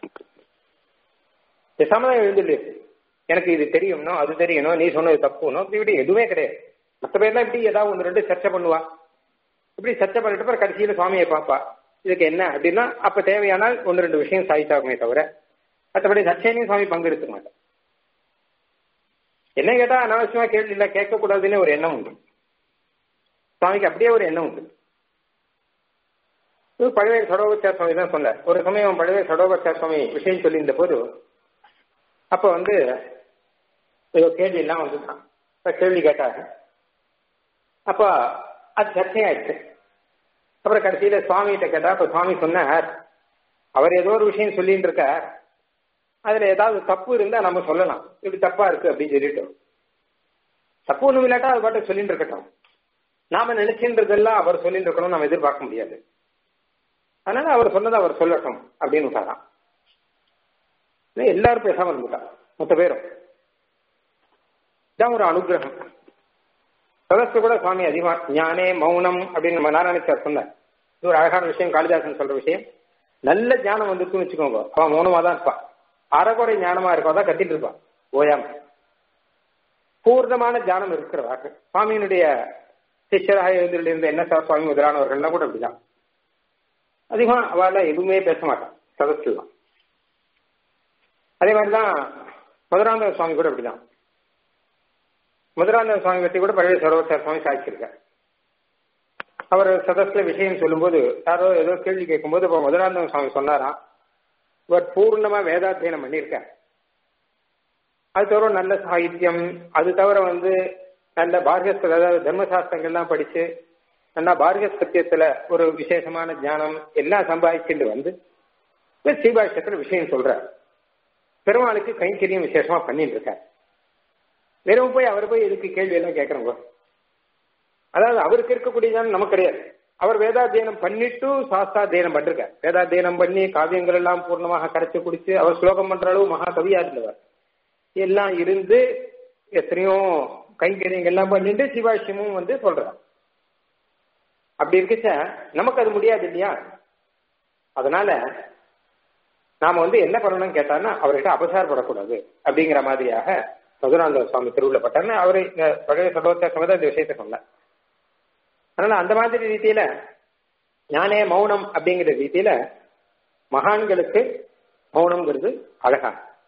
சமயம் எழுந்துள்ளு எனக்கு இது தெரியும்னோ அது தெரியணும் நீ சொன்னது தப்புனோ இப்படி எதுவுமே கிடையாது மற்ற பேர்லாம் இப்படி ஏதாவது ஒன்று ரெண்டு சர்ச்சை பண்ணுவா இப்படி சர்ச்சை பண்ணிட்டு அப்புறம் கடைசியில் சுவாமியை பார்ப்பா இதுக்கு என்ன அப்படின்னா அப்ப தேவையானால் ஒன்று ரெண்டு விஷயம் சாதித்தாகுமே தவிர மற்றபடி சர்ச்சையிலையும் சுவாமி பங்கெடுத்துக்க மாட்டேன் என்ன கேட்டா அனாவசியமா கேள்வி இல்லை கேட்கக்கூடாதுன்னு ஒரு எண்ணம் உண்டு சுவாமிக்கு அப்படியே ஒரு எண்ணம் உண்டு பழவே சடோபச்சார சுவாமி தான் சொன்னார் ஒரு சமயம் பழவே சடோபச்சார சுவாமி விஷயம் சொல்லியிருந்த போது அப்ப வந்து ஏதோ கேள்வி எல்லாம் வந்துதான் இப்ப கேள்வி கேட்டாங்க அப்ப அது சர்ச்சையாயிடுச்சு அப்புறம் கடைசியில சுவாமிகிட்ட கேட்டா அப்ப சுவாமி சொன்னார் அவர் ஏதோ ஒரு விஷயம் சொல்லிட்டு இருக்கார் அதுல ஏதாவது தப்பு இருந்தா நம்ம சொல்லலாம் இப்படி தப்பா இருக்கு அப்படின்னு சொல்லிட்டோம் தப்பு ஒண்ணும் இல்லாட்டா அது பாட்டு சொல்லிட்டு இருக்கட்டும் நாம நினைச்சுன்றதெல்லாம் அவர் சொல்லிட்டு இருக்கணும் நம்ம எதிர்பார்க்க முடியாது அதனால அவர் சொன்னதை அவர் சொல்லட்டும் அப்படின்னு விட்டாராம் எல்லாரும் பேசாம இருந்துட்டா மொத்த பேரும் இதான் ஒரு அனுகிரகம் சதஸ்து கூட சுவாமி அதிகமா ஞானே மௌனம் அப்படின்னு நம்ம நாராயணச்சார் சொன்னார் இது ஒரு அழகான விஷயம் காளிதாசன் சொல்ற விஷயம் நல்ல ஞானம் வந்துருக்குன்னு வச்சுக்கோங்க அவன் மௌனமா தான் இருப்பான் அறகுறை ஞானமா இருப்பா தான் கத்திட்டு இருப்பான் ஓயாம பூர்ணமான ஞானம் இருக்கிறவா சுவாமியினுடைய சிஷ்யராக இருந்த என்ன சுவாமி முதலானவர்கள்லாம் கூட அப்படிதான் அதிகமா அவள எதுவுமே பேச மாட்டான் சதஸ்லாம் அதே மாதிரிதான் மதுராந்தக சுவாமி கூட அப்படிதான் மதுராந்தக சுவாமி பற்றி கூட பழைய சரோவச்சார சுவாமி சாய்ச்சிருக்கார் அவர் சதஸ்ல விஷயம் சொல்லும்போது யாரோ ஏதோ கேள்வி கேட்கும்போது இப்போ மதுராந்தக சுவாமி சொன்னாராம் இவர் பூர்ணமா வேதாத்தியனம் பண்ணியிருக்கார் அது தவிர நல்ல சாகித்யம் அது தவிர வந்து நல்ல பார்கஸ்ப அதாவது தர்மசாஸ்திரங்கள்லாம் படிச்சு நல்லா பார்கஸ்பத்தியத்துல ஒரு விசேஷமான ஞானம் எல்லாம் சம்பாதிச்சுட்டு வந்து ஸ்ரீபாஷ்யத்துல விஷயம் சொல்ற பெருமாளுக்கு கைங்கரியம் விசேஷமா பண்ணிட்டு இருக்கார் வெறும் போய் அவர் போய் எதுக்கு கேள்வி எல்லாம் கேட்கறவங்க அதாவது அவருக்கு இருக்கக்கூடியதான் நமக்கு கிடையாது அவர் வேதாத்தியனம் பண்ணிட்டு சாஸ்தாத்தியனம் பண்ணிருக்கார் வேதாத்தியனம் பண்ணி காவியங்கள் எல்லாம் பூர்ணமாக கரைச்சு குடிச்சு அவர் ஸ்லோகம் பண்ற அளவு மகா கவியா இருந்தவர் எல்லாம் இருந்து எத்தனையோ கைங்கரியங்கள் எல்லாம் பண்ணிட்டு சிவாஷ்யமும் வந்து சொல்றார் அப்படி இருக்கச்ச நமக்கு அது முடியாது இல்லையா அதனால நாம வந்து என்ன பண்ணணும்னு கேட்டான்னா அவர்கிட்ட அபசாரப்படக்கூடாது அப்படிங்கிற மாதிரியாக மதுராந்த சுவாமி திருவிழப்பட்டார்னு அவரு இந்த பழைய சர்வோத்தேசம் இந்த விஷயத்த சொன்னார் அதனால அந்த மாதிரி ரீதியில ஞானே மௌனம் அப்படிங்கிற ரீதியில மகான்களுக்கு மௌனம்ங்கிறது அழகா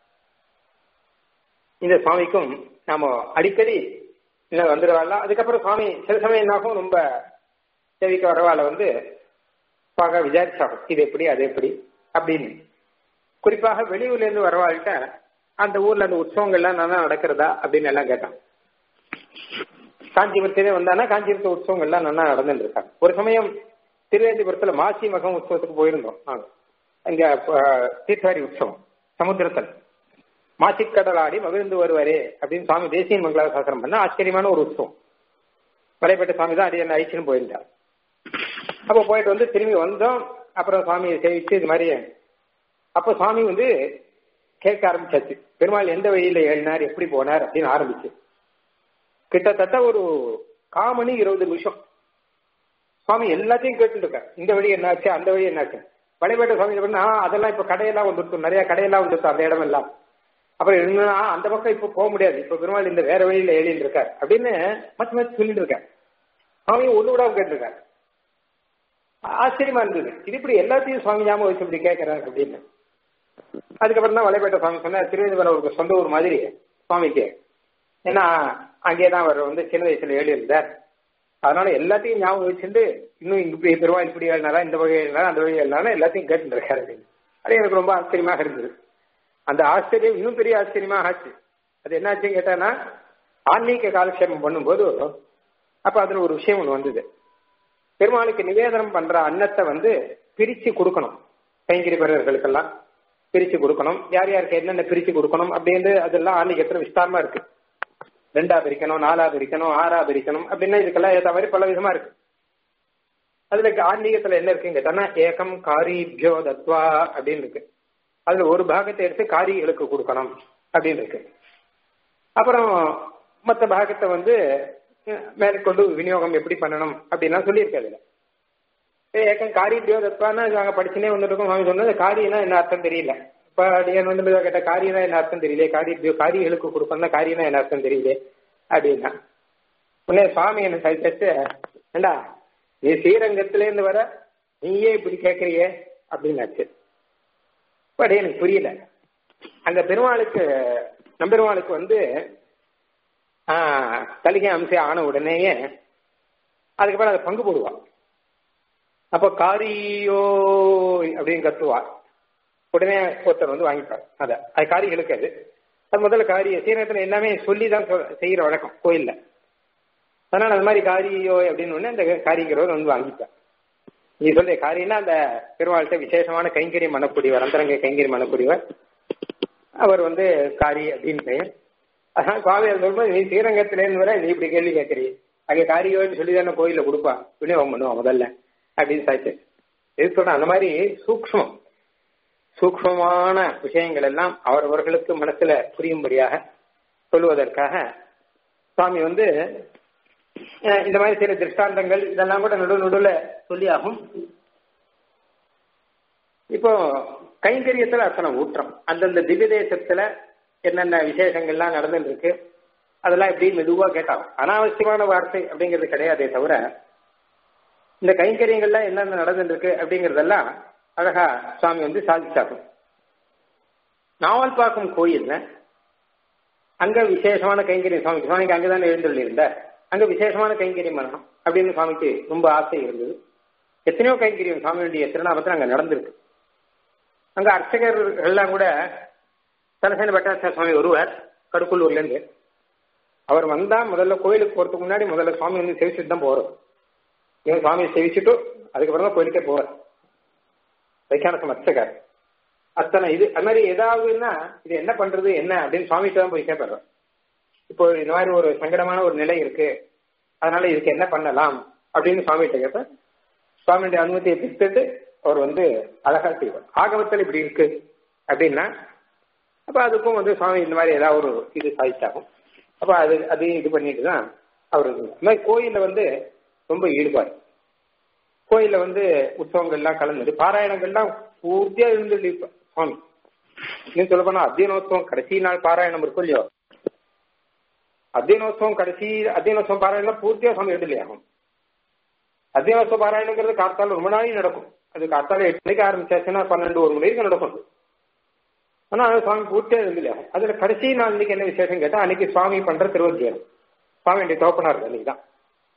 இந்த சுவாமிக்கும் நாம அடிக்கடி இன்னும் வந்துடுவாள் அதுக்கப்புறம் சுவாமி சில சமயம் என்னாகும் ரொம்ப சேவிக்க வரவால வந்து பார்க்க விசாரிச்சாகும் இது எப்படி அது எப்படி அப்படின்னு குறிப்பாக வெளியூர்ல இருந்து வரவாள்கிட்ட அந்த ஊர்ல அந்த உற்சவங்கள்லாம் நல்லா நடக்கிறதா அப்படின்னு எல்லாம் கேட்டான் காஞ்சிபுரத்திலே வந்தானா காஞ்சிபுரத்து உற்சவங்கள்லாம் நல்லா நடந்துட்டு இருக்காங்க ஒரு சமயம் திருவேந்திபுரத்துல மாசி மகம் உற்சவத்துக்கு போயிருந்தோம் நாங்க அங்க தீர்த்தாரி உற்சவம் சமுத்திரத்தில் மாசிக்கடல் ஆடி மகிழ்ந்து வருவாரே அப்படின்னு சுவாமி தேசிய மங்கள சாசனம் பண்ண ஆச்சரியமான ஒரு உற்சவம் வலைப்பட்ட சுவாமி தான் அடி என்ன ஐச்சுன்னு போயிருந்தார் அப்போ போயிட்டு வந்து திரும்பி வந்தோம் அப்புறம் சுவாமியை சேவிச்சு இது மாதிரி அப்போ சுவாமி வந்து கேட்க ஆரம்பிச்சாச்சு பெருமாள் எந்த வழியில ஏழினார் எப்படி போனார் அப்படின்னு ஆரம்பிச்சு கிட்டத்தட்ட ஒரு காமணி இருபது நிமிஷம் சுவாமி எல்லாத்தையும் கேட்டுட்டு இருக்கார் இந்த வழி என்னாச்சு அந்த வழி என்னாச்சு வழிபேட்ட சுவாமி பண்ணா அதெல்லாம் இப்ப கடையெல்லாம் வந்துருக்கும் நிறைய கடையெல்லாம் வந்துருக்கும் அந்த இடம் எல்லாம் அப்புறம் என்னன்னா அந்த பக்கம் இப்ப போக முடியாது இப்ப பெருமாள் இந்த வேற வழியில ஏழின்னு இருக்கார் அப்படின்னு மத்த மத்த சொல்லிட்டு இருக்கார் சுவாமி ஒண்ணு விடாம கேட்டிருக்காரு ஆச்சரியமா இருந்தது இது இப்படி எல்லாத்தையும் சுவாமி ஞாபகம் வச்சு இப்படி கேட்கிறாரு அப்படின்னு அதுக்கப்புறம் தான் வலைப்பேட்டை சுவாமி சொன்னார் திருவனந்தபுரம் ஒரு சொந்த ஊர் மாதிரி சுவாமிக்கு ஏன்னா அங்கே தான் அவர் வந்து சின்ன வயசுல ஏழு இருந்தார் அதனால எல்லாத்தையும் ஞாபகம் வச்சுட்டு இன்னும் இங்க இப்படி பெருமாள் இப்படி எழுதினாரா இந்த வகை எழுதினாரா அந்த வகை எழுதினாரா எல்லாத்தையும் கேட்டு இருக்காரு அப்படின்னு அது எனக்கு ரொம்ப ஆச்சரியமாக இருந்தது அந்த ஆச்சரியம் இன்னும் பெரிய ஆச்சரியமாக ஆச்சு அது என்னாச்சுன்னு கேட்டானா ஆன்மீக காலக்ஷேபம் பண்ணும்போது அப்ப அதுல ஒரு விஷயம் ஒன்று வந்தது பெருமாளுக்கு நிவேதனம் பண்ற அன்னத்தை வந்து பிரிச்சு கொடுக்கணும் கைங்கரி பெறர்களுக்கெல்லாம் பிரிச்சு கொடுக்கணும் யார் யாருக்கு என்னென்ன பிரிச்சு கொடுக்கணும் அப்படின்னு அதெல்லாம் ஆன்மீகத்துல விஸ்தாரமா இருக்கு ரெண்டா பிரிக்கணும் நாலா பிரிக்கணும் ஆறா பிரிக்கணும் அப்படின்னா இதுக்கெல்லாம் ஏற்ற மாதிரி பல விதமா இருக்கு அதுல ஆன்மீகத்துல என்ன இருக்குன்னு கேட்டானா ஏகம் காரிபியோ தத்வா அப்படின்னு இருக்கு அதுல ஒரு பாகத்தை எடுத்து காரிகளுக்கு கொடுக்கணும் அப்படின்னு இருக்கு அப்புறம் மற்ற பாகத்தை வந்து மேற்கொண்டு விநியோகம் எப்படி பண்ணணும் அப்படின்லாம் சொல்லியிருக்கு அதுல ஏக்கம் காரிபியோ தத்வான்னா நாங்க படிச்சுனே வந்துருக்கோம் சுவாமி சொன்னது காரியனா என்ன அர்த்தம் தெரியல இப்ப அடியன் வந்து கேட்ட காரியனா என்ன அர்த்தம் தெரியல காரிய காரியங்களுக்கு கொடுக்கணும்னா காரியனா என்ன அர்த்தம் தெரியல அப்படின்னா உடனே சுவாமி என்ன சைத்தச்சு ஏண்டா நீ ஸ்ரீரங்கத்துல இருந்து வர நீயே இப்படி கேட்கறியே அப்படின்னாச்சு பட் எனக்கு புரியல அங்க பெருமாளுக்கு நம்பெருமாளுக்கு வந்து தலிகை அம்சம் ஆன உடனேயே அதுக்கப்புறம் அதை பங்கு போடுவான் அப்போ காரியோ அப்படின்னு கத்துவா உடனே ஒருத்தர் வந்து வாங்கிப்பார் அத அது காரிகளுக்கு அது அது முதல்ல காரிய சீரகத்துல எல்லாமே சொல்லி தான் செய்யற வழக்கம் கோயில்ல அதனால அந்த மாதிரி காரியோ அப்படின்னு ஒண்ணு அந்த காரிக்கிறவர் வந்து வாங்கிப்பார் நீ சொல்ற காரியம்னா அந்த பெருமாள்கிட்ட விசேஷமான கைங்கரியம் பண்ணக்கூடியவர் அந்தரங்க கைங்கரியம் பண்ணக்கூடியவர் அவர் வந்து காரி அப்படின்னு பெயர் அதான் சுவாமி சொல்லும்போது நீ ஸ்ரீரங்கத்திலேருந்து வர நீ இப்படி கேள்வி கேட்கறீ அங்கே காரியோன்னு சொல்லி தானே கோயில கொடுப்பா விநியோகம் பண்ணுவோம் முதல்ல அப்படின்னு சாய்ச்சு எது சொல்றேன் அந்த மாதிரி சூக்மம் சூக்மமான விஷயங்கள் எல்லாம் அவரவர்களுக்கு மனசுல புரியும்படியாக சொல்லுவதற்காக சுவாமி வந்து இந்த மாதிரி சில திருஷ்டாந்தங்கள் இதெல்லாம் கூட நடு நடுவில் சொல்லி ஆகும் இப்போ கைங்கரியத்துல அத்தனை ஊற்றம் அந்தந்த திவ்ய தேசத்துல என்னென்ன விசேஷங்கள்லாம் நடந்துட்டு இருக்கு அதெல்லாம் எப்படி மெதுவா கேட்டாகும் அனாவசியமான வார்த்தை அப்படிங்கிறது கிடையாதே தவிர இந்த கைங்கரியங்கள்லாம் என்னென்ன நடந்துட்டு இருக்கு அப்படிங்கறதெல்லாம் அழகா சுவாமி வந்து சாதிச்சாகும் நாவல் பார்க்கும் கோயில்ல அங்க விசேஷமான கைங்கரியம் சுவாமிக்கு சுவாமிக்கு அங்கதான் எழுந்துள்ளிருந்தார் அங்க விசேஷமான கைங்கரியம் பண்ணணும் அப்படின்னு சுவாமிக்கு ரொம்ப ஆசை இருந்தது எத்தனையோ கைங்கரியம் சுவாமியுடைய திருநாமத்தில் அங்க நடந்திருக்கு அங்க அர்ச்சகர் எல்லாம் கூட தலசேன பட்டாச்சார சுவாமி வருவார் கடுக்குள்ளூர்ல இருந்து அவர் வந்தா முதல்ல கோயிலுக்கு போறதுக்கு முன்னாடி முதல்ல சுவாமி வந்து செவிச்சுட்டு தான் போறோம் இவன் சுவாமியை செவிச்சுட்டு அதுக்கப்புறம் தான் கோயிலுக்கே போவார் வைக்கானசம் அர்ச்சகர் அத்தனை இது அது மாதிரி ஏதாவதுன்னா இது என்ன பண்றது என்ன அப்படின்னு சுவாமிகிட்ட தான் போய் கேட்பாரு இப்போ இந்த மாதிரி ஒரு சங்கடமான ஒரு நிலை இருக்கு அதனால இதுக்கு என்ன பண்ணலாம் அப்படின்னு சுவாமிகிட்ட கேட்ப சுவாமியுடைய அனுமதியை பெற்றுட்டு அவர் வந்து அழகா செய்வார் ஆகமத்தில் இப்படி இருக்கு அப்படின்னா அப்ப அதுக்கும் வந்து சுவாமி இந்த மாதிரி ஏதாவது ஒரு இது சாதிச்சாகும் அப்ப அது அதையும் இது பண்ணிட்டு தான் அவர் இந்த மாதிரி கோயில்ல வந்து ரொம்ப ஈடுபாடு கோயில்ல வந்து உற்சவங்கள்லாம் கலந்துட்டு பாராயணங்கள்லாம் பூர்த்தியா இருந்துட்டு சுவாமி இன்னும் சொல்ல போனா அத்தியனோத்சவம் கடைசி நாள் பாராயணம் இருக்கும் இல்லையோ அத்தியனோத்சவம் கடைசி அத்தியனோத்சவம் பாராயணம் பூர்த்தியா சுவாமி எழுதலையாகும் அத்தியனோத்சவ பாராயணங்கிறது காத்தால ரொம்ப நாளையும் நடக்கும் அது காத்தால எட்டு மணிக்கு ஆரம்பிச்சாச்சுன்னா பன்னெண்டு ஒரு மணி வரைக்கும் நடக்கும் ஆனா அது சுவாமி பூர்த்தியா இருந்துலையாகும் அதுல கடைசி நாள் இன்னைக்கு என்ன விசேஷம் கேட்டா அன்னைக்கு சுவாமி பண்ற திருவத்தியம் சுவாமியுடைய தோப்பனார் அன்னைக்கு தான்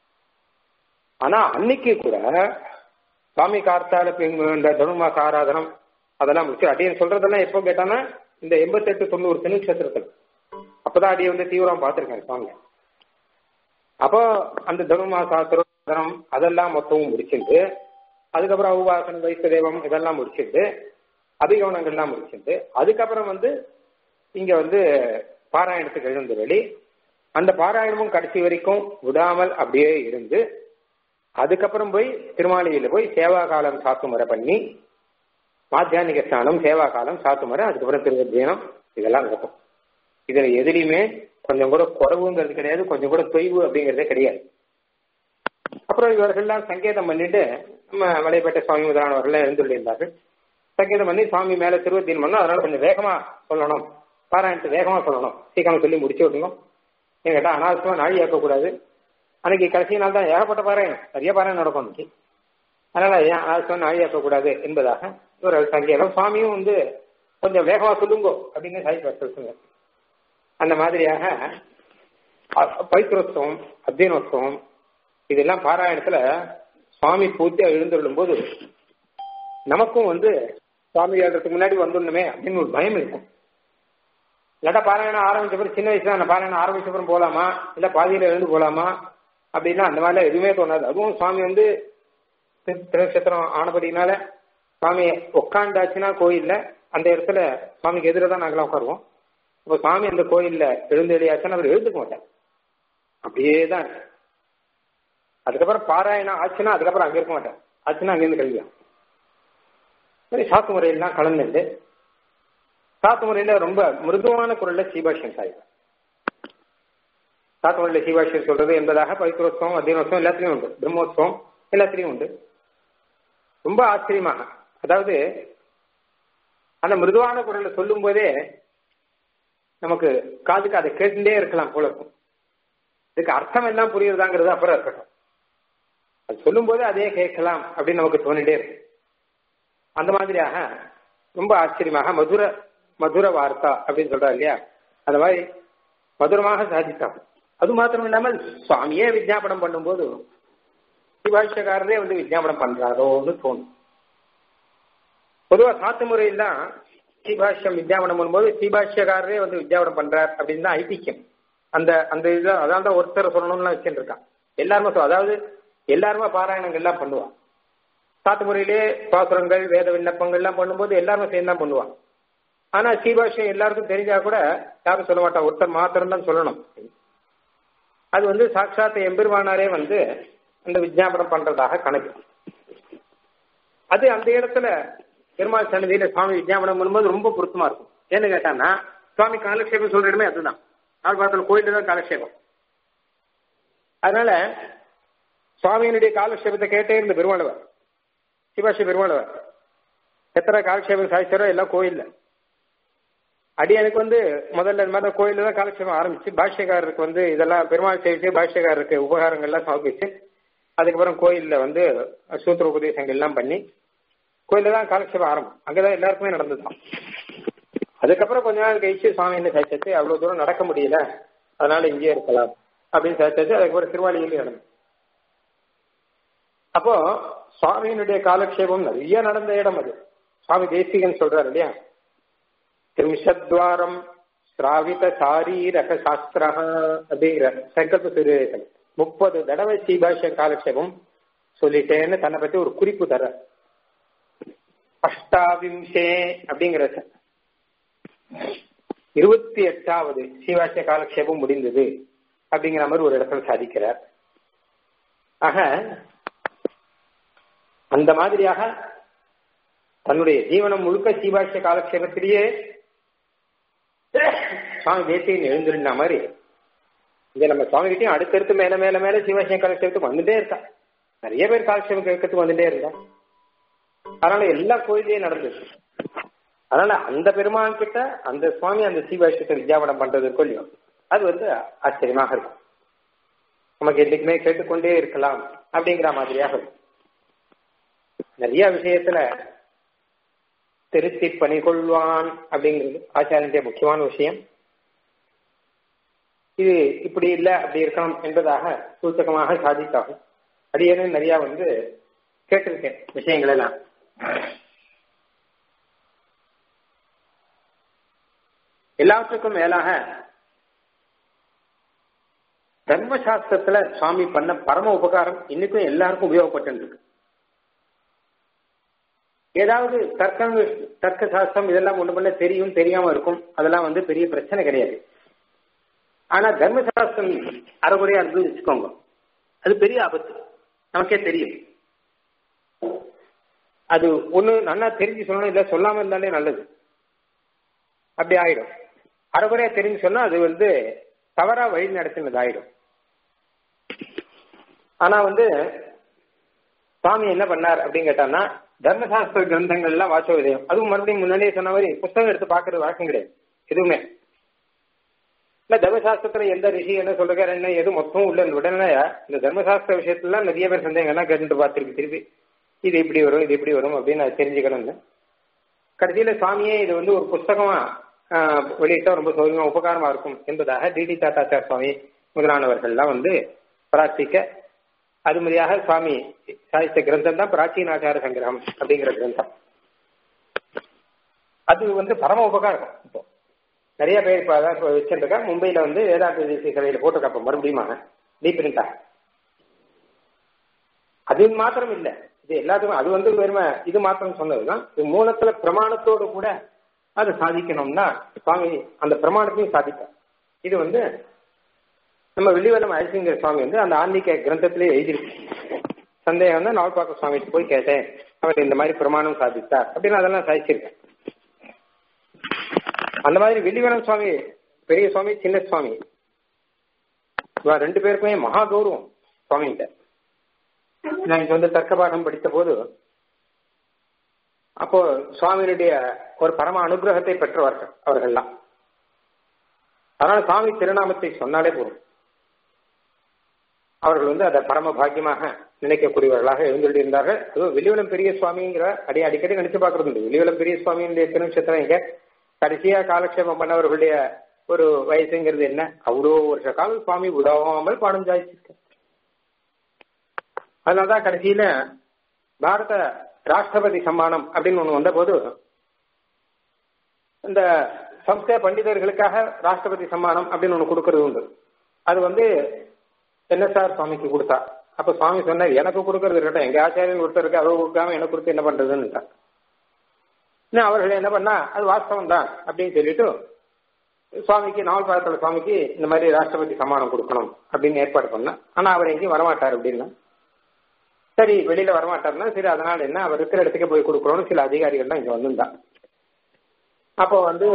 ஆனா அன்னைக்கு கூட சுவாமி கார்த்தால இந்த தனுமாச ஆராதனம் அதெல்லாம் முடிச்சு அடியன் சொல்றதெல்லாம் எப்போ கேட்டானா இந்த எண்பத்தெட்டு தொண்ணூறு திருநட்சத்திரத்தில் அப்பதான் அடியை வந்து தீவிரம் பார்த்திருக்கேன் சுவாமி அப்போ அந்த தனுமாசா திருவாதனம் அதெல்லாம் மொத்தமும் முடிச்சுட்டு அதுக்கப்புறம் உபாசனம் வைத்த தெய்வம் இதெல்லாம் முடிச்சுட்டு அபிகவனங்கள்லாம் முடிச்சுட்டு அதுக்கப்புறம் வந்து இங்க வந்து பாராயணத்துக்கு எழுந்து வெளி அந்த பாராயணமும் கடைசி வரைக்கும் விடாமல் அப்படியே இருந்து அதுக்கப்புறம் போய் திருமாளியில போய் சேவா காலம் சாத்துமரை பண்ணி மாத்தியானிக ஸ்நானம் சேவா காலம் சாத்துமரை அதுக்கப்புறம் திருவத்தியனம் இதெல்லாம் நடக்கும் இதுல எதுலையுமே கொஞ்சம் கூட குறவுங்கிறது கிடையாது கொஞ்சம் கூட தொய்வு அப்படிங்கறதே கிடையாது அப்புறம் இவர்கள்லாம் சங்கேதம் பண்ணிட்டு நம்ம வலைப்பேட்டை சுவாமி முதலானவர்கள் எழுந்துள்ளிருந்தார்கள் சங்கேதம் பண்ணி சுவாமி மேல திருவத்தீன் பண்ணோம் அதனால கொஞ்சம் வேகமா சொல்லணும் பாராயணத்தை வேகமா சொல்லணும் சீக்கிரம் சொல்லி முடிச்சு விடணும் என்கிட்ட அனாவசியமா நாழி ஏற்கக்கூடாது அன்னைக்கு கடைசி நாள் தான் ஏகப்பட்ட பாராயணம் நிறைய பாராயணம் நடக்கும் அன்னைக்கு அதனால ஏன் அனாவசியமா நாழி ஏற்கக்கூடாது என்பதாக ஒரு சங்கேதம் சுவாமியும் வந்து கொஞ்சம் வேகமா சொல்லுங்கோ அப்படின்னு சாய்ப்பார் சொல்லுங்க அந்த மாதிரியாக பைத்திரோத்சவம் அத்தியனோத்சவம் இதெல்லாம் பாராயணத்துல சுவாமி பூர்த்தியா எழுந்துள்ளும் போது நமக்கும் வந்து சுவாமி ஏறதுக்கு முன்னாடி வந்துடணுமே அப்படின்னு ஒரு பயம் இருக்கும் இல்லாட்டா பாராயணம் ஆரம்பிச்ச பிறகு சின்ன வயசுல நான் பாராயணம் ஆரம்பிச்ச பிறகு போலாமா இல்ல பாதியில எழுந்து போலாமா அப்படின்னா அந்த மாதிரிலாம் எதுவுமே தோணாது அதுவும் சுவாமி வந்து திருநட்சத்திரம் ஆனபடினால சுவாமி உட்காண்டாச்சுன்னா கோயில்ல அந்த இடத்துல சுவாமிக்கு எதிர தான் நாங்களாம் உட்காருவோம் இப்போ சுவாமி அந்த கோயில்ல எழுந்து எழுதியாச்சுன்னா அவர் எழுந்துக்க மாட்டார் அப்படியே தான் இருக்கு அதுக்கப்புறம் பாராயணம் ஆச்சுன்னா அதுக்கப்புறம் அங்க இருக்க மாட்டேன் ஆச்சுன்னா அங்கேருந்து கல்வியாம் சரி சாத்து முறையெல்லாம் கலந்துட்டு சாத்து முறையில ரொம்ப மிருதுவான குரல்ல சீபாஷ்யம் சாய்வார் சாத்து முறையில சீபாஷ்யம் சொல்றது என்பதாக பவித்ரோத்சவம் அத்தியனோத்சவம் எல்லாத்துலயும் உண்டு பிரம்மோத்சவம் எல்லாத்துலயும் உண்டு ரொம்ப ஆச்சரியமாக அதாவது அந்த மிருதுவான குரல்ல சொல்லும் போதே நமக்கு காதுக்கு அதை கேட்டுட்டே இருக்கலாம் போல இருக்கும் இதுக்கு அர்த்தம் எல்லாம் புரியுறதாங்கிறது அப்புறம் இருக்கட்டும் அது சொல்லும் போது அதே கேட்கலாம் அப்படின்னு நமக்கு தோணிட்டே இருக்கு அந்த மாதிரியாக ரொம்ப ஆச்சரியமாக மதுர மதுர வார்த்தா அப்படின்னு சொல்றா இல்லையா அந்த மாதிரி மதுரமாக சாதித்தான் அது மாத்திரம் இல்லாமல் சுவாமியே விஜாபனம் பண்ணும்போது சிவாஷ்யக்காரரே வந்து விஜாபனம் பண்றாரோன்னு தோணும் பொதுவா சாத்து முறையெல்லாம் ஸ்ரீபாஷ்யம் வித்யாபனம் பண்ணும்போது ஸ்ரீபாஷ்யக்காரரே வந்து வித்யாபனம் பண்றார் அப்படின்னு தான் ஐதிக்கம் அந்த அந்த இதுல அதான் தான் ஒருத்தர் சொல்லணும்னு வச்சுட்டு இருக்கான் எல்லாருமே சொல் அதாவது எல்லாருமே பாராயணங்கள் எல்லாம் பண்ணுவான் சாத்து முறையிலே பாசுரங்கள் வேத விண்ணப்பங்கள் எல்லாம் பண்ணும்போது எல்லாருமே சேர்ந்து தான் பண்ணுவான் ஆனா ஸ்ரீபாஷ்யம் எல்லாருக்கும் தெரிஞ்சா கூட யாரும் சொல்ல மாட்டான் ஒருத்தர் மாத்திரம் தான் சொல்லணும் அது வந்து சாட்சாத் எம்பெருமானாரே வந்து அந்த விஜாபனம் பண்றதாக கணக்கு அது அந்த இடத்துல பெருமாள் சன்னதியில சுவாமி விஜயாபனம் பண்ணும்போது ரொம்ப பொருத்தமா இருக்கும் ஏன்னு கேட்டான்னா சுவாமி காலக்ஷேபம் சொல்ற இடமே அதுதான் நாள் பார்த்தல கோயில தான் காலக்ஷேபம் அதனால சுவாமியினுடைய காலக்ஷேபத்தை கேட்டே இருந்த பெருமாளவர் சிவாஷி பெருமாளவர் எத்தனை காலக்ஷேபம் சாதிச்சாரோ எல்லாம் கோயில்ல அடியனுக்கு வந்து முதல்ல இந்த மாதிரி கோயில்ல தான் காலக்ஷேபம் ஆரம்பிச்சு பாஷ்யக்காரருக்கு வந்து இதெல்லாம் பெருமாள் செய்து பாஷ்யக்காரருக்கு உபகாரங்கள்லாம் சமர்ப்பிச்சு அதுக்கப்புறம் கோயில்ல வந்து சூத்திர உபதேசங்கள் எல்லாம் பண்ணி கோயில தான் காலக்ஷேபம் ஆரம்பம் அங்கதான் எல்லாருக்குமே நடந்ததுதான் அதுக்கப்புறம் கொஞ்ச நாள் கழிச்சு சுவாமி என்ன சாய்ச்சாச்சு அவ்வளவு தூரம் நடக்க முடியல அதனால இங்கேயே இருக்கலாம் அப்படின்னு சாய்ச்சாச்சு அதுக்கப்புறம் திருவாளியிலே நடந்தது அப்போ சுவாமியினுடைய காலக்ஷேபம் நிறைய நடந்த இடம் அது சுவாமி தேசிகன் சொல்றாரு இல்லையா திருமிஷத்வாரம் ஸ்ராவித சாரீரக சாஸ்திரா அப்படிங்கிற சங்கல்ப சுரேசன் முப்பது தடவை ஸ்ரீபாஷ்ய காலக்ஷேபம் சொல்லிட்டேன்னு தன்னை பத்தி ஒரு குறிப்பு தர அஷ்டாவிம்சே அப்படிங்கிற இருபத்தி எட்டாவது சீவாசிய காலக்ஷேபம் முடிந்தது அப்படிங்கிற மாதிரி ஒரு இடத்துல சாதிக்கிறார் ஆக அந்த மாதிரியாக தன்னுடைய ஜீவனம் முழுக்க சீவாசிய காலக்ஷேபத்திலேயே சுவாமி தேசியன் எழுந்திருந்த மாதிரி இங்க நம்ம சுவாமி கிட்டையும் அடுத்தடுத்து மேல மேல மேல சிவாசிய காலக்ஷேபத்துக்கு வந்துட்டே இருக்கா நிறைய பேர் காலக்ஷேபம் கேட்கறதுக்கு வந்துட்டே இருக்கா அதனால எல்லா கோயிலையும் நடந்தது அதனால அந்த பெருமான் கிட்ட அந்த சுவாமி அந்த சீவாஷ்யத்தை வித்யாபனம் பண்றது இல்லையோ அது வந்து ஆச்சரியமாக இருக்கும் நமக்கு என்னைக்குமே கேட்டுக்கொண்டே இருக்கலாம் அப்படிங்கிற மாதிரியாக இருக்கும் நிறைய விஷயத்துல திருத்தி பணி கொள்வான் அப்படிங்கிறது ஆச்சாரியனுடைய முக்கியமான விஷயம் இது இப்படி இல்லை அப்படி இருக்கணும் என்பதாக சூச்சகமாக சாதித்தாகும் அடியேன்னு நிறைய வந்து கேட்டிருக்கேன் விஷயங்கள் எல்லாம் எல்லாத்துக்கும் மேலாக தர்மசாஸ்திரத்துல சுவாமி பண்ண பரம உபகாரம் இன்னைக்கும் எல்லாருக்கும் உபயோகப்பட்டு இருக்கு ஏதாவது தர்க்கம் தர்க்க சாஸ்திரம் இதெல்லாம் ஒண்ணு பண்ண தெரியும் தெரியாம இருக்கும் அதெல்லாம் வந்து பெரிய பிரச்சனை கிடையாது ஆனா தர்மசாஸ்திரம் அரைகுறையா இருக்குன்னு வச்சுக்கோங்க அது பெரிய ஆபத்து நமக்கே தெரியும் அது ஒண்ணு நல்லா தெரிஞ்சு சொல்லணும் இல்ல சொல்லாம இருந்தாலே நல்லது அப்படி ஆயிடும் அறகுறையா தெரிஞ்சு சொன்னா அது வந்து தவறா வழி நடத்தினதாயிடும் ஆனா வந்து சுவாமி என்ன பண்ணார் அப்படின்னு கேட்டான்னா தர்மசாஸ்திர கிரந்தங்கள்லாம் வாச விதயம் அதுவும் மறுபடியும் முன்னாடியே சொன்ன மாதிரி புஸ்தகம் எடுத்து பாக்குறது வழக்கம் கிடையாது எதுவுமே இல்ல தர்மசாஸ்திரத்துல எந்த ரிஷி என்ன சொல்றாரு என்ன எது மொத்தம் உள்ள உடனே இந்த தர்மசாஸ்திர விஷயத்துல நிறைய பேர் சந்தேகம்லாம் கேட்டுட்டு பார்த்துருக்கு திருப்பி இது இப்படி வரும் இது இப்படி வரும் அப்படின்னு நான் தெரிஞ்சுக்கணும்னு கடைசியில சுவாமியே இது வந்து ஒரு புஸ்தகமா வெளியிட்டா ரொம்ப சௌகரியமா உபகாரமா இருக்கும் என்பதாக டிடி தாத்தாச்சார் சுவாமி முதலானவர்கள்லாம் வந்து பிரார்த்திக்க அது மாதிரியாக சுவாமி சாதித்த கிரந்தம் தான் பிராச்சீனாச்சார சங்கிரகம் அப்படிங்கிற கிரந்தம் அது வந்து பரம உபகாரம் இப்போ நிறைய பேர் இப்போ அதான் இப்போ வச்சுருக்கா மும்பையில் வந்து வேதாந்த தேசிய சபையில் போட்டிருக்கா மறுபடியும் டீப் பிரிண்டா அது மாத்திரம் இல்லை இது எல்லாத்துக்கும் அது வந்து வெறுமை இது மாத்திரம் சொன்னதுதான் இது மூலத்துல பிரமாணத்தோடு கூட அதை சாதிக்கணும்னா சுவாமி அந்த பிரமாணத்தையும் சாதிப்பார் இது வந்து நம்ம வெள்ளிவலம் அழசிங்கிற சுவாமி வந்து அந்த ஆன்மீக கிரந்தத்திலே எழுதியிருக்கு சந்தேகம் வந்து நாவல்பாக்க சுவாமி போய் கேட்டேன் அவர் இந்த மாதிரி பிரமாணம் சாதித்தார் அப்படின்னு அதெல்லாம் சாதிச்சிருக்கேன் அந்த மாதிரி வெள்ளிவனம் சுவாமி பெரிய சுவாமி சின்ன சுவாமி ரெண்டு பேருக்குமே மகா கௌரவம் சுவாமிகிட்ட நான் இங்க வந்து தர்க்க பாடம் படித்த போது அப்போ சுவாமியினுடைய ஒரு பரம அனுகிரகத்தை பெற்றவர்கள் அவர்கள்லாம் அதனால சுவாமி திருநாமத்தை சொன்னாலே போதும் அவர்கள் வந்து அதை பரம பாக்கியமாக நினைக்கக்கூடியவர்களாக எழுந்துள்ளிருந்தார்கள் அதுவும் வெளிவலம் பெரிய சுவாமிங்கிற அடி அடிக்கடி நினைச்சு பார்க்கறது உண்டு வெளிவலம் பெரிய சுவாமியுடைய திருநட்சத்திரம் எங்க கடைசியா காலக்ஷேபம் பண்ணவர்களுடைய ஒரு வயசுங்கிறது என்ன அவ்வளோ வருஷ காலம் சுவாமி விடாமல் பாடம் ஜாயிச்சிருக்க அதனாலதான் கடைசியில பாரத ராஷ்டிரபதி சம்மானம் அப்படின்னு ஒண்ணு வந்த போது இந்த சம்ஸ்கிருத பண்டிதர்களுக்காக ராஷ்டிரபதி சம்மானம் அப்படின்னு ஒண்ணு கொடுக்கறது உண்டு அது வந்து என்எஸ்ஆர் சுவாமிக்கு கொடுத்தா அப்ப சுவாமி சொன்னார் எனக்கு கொடுக்கறது இருக்கட்டும் எங்க ஆச்சாரியன் ஒருத்தருக்கு அவர் கொடுக்காம எனக்கு கொடுத்து என்ன பண்றதுன்னு அவர்கள் என்ன பண்ணா அது வாஸ்தவம் தான் அப்படின்னு சொல்லிட்டு சுவாமிக்கு நாவல்பாளத்தோட சுவாமிக்கு இந்த மாதிரி ராஷ்டிரபதி சம்மானம் கொடுக்கணும் அப்படின்னு ஏற்பாடு பண்ண ஆனா அவர் எங்கேயும் வரமாட்டார் அப்படின்னா சரி வெளியில வரமாட்டார்னா சரி அதனால என்ன அவர் இருக்கிற இடத்துக்கு போய் கொடுக்கணும்னு சில அதிகாரிகள்லாம் இங்க வந்திருந்தா அப்போ வந்து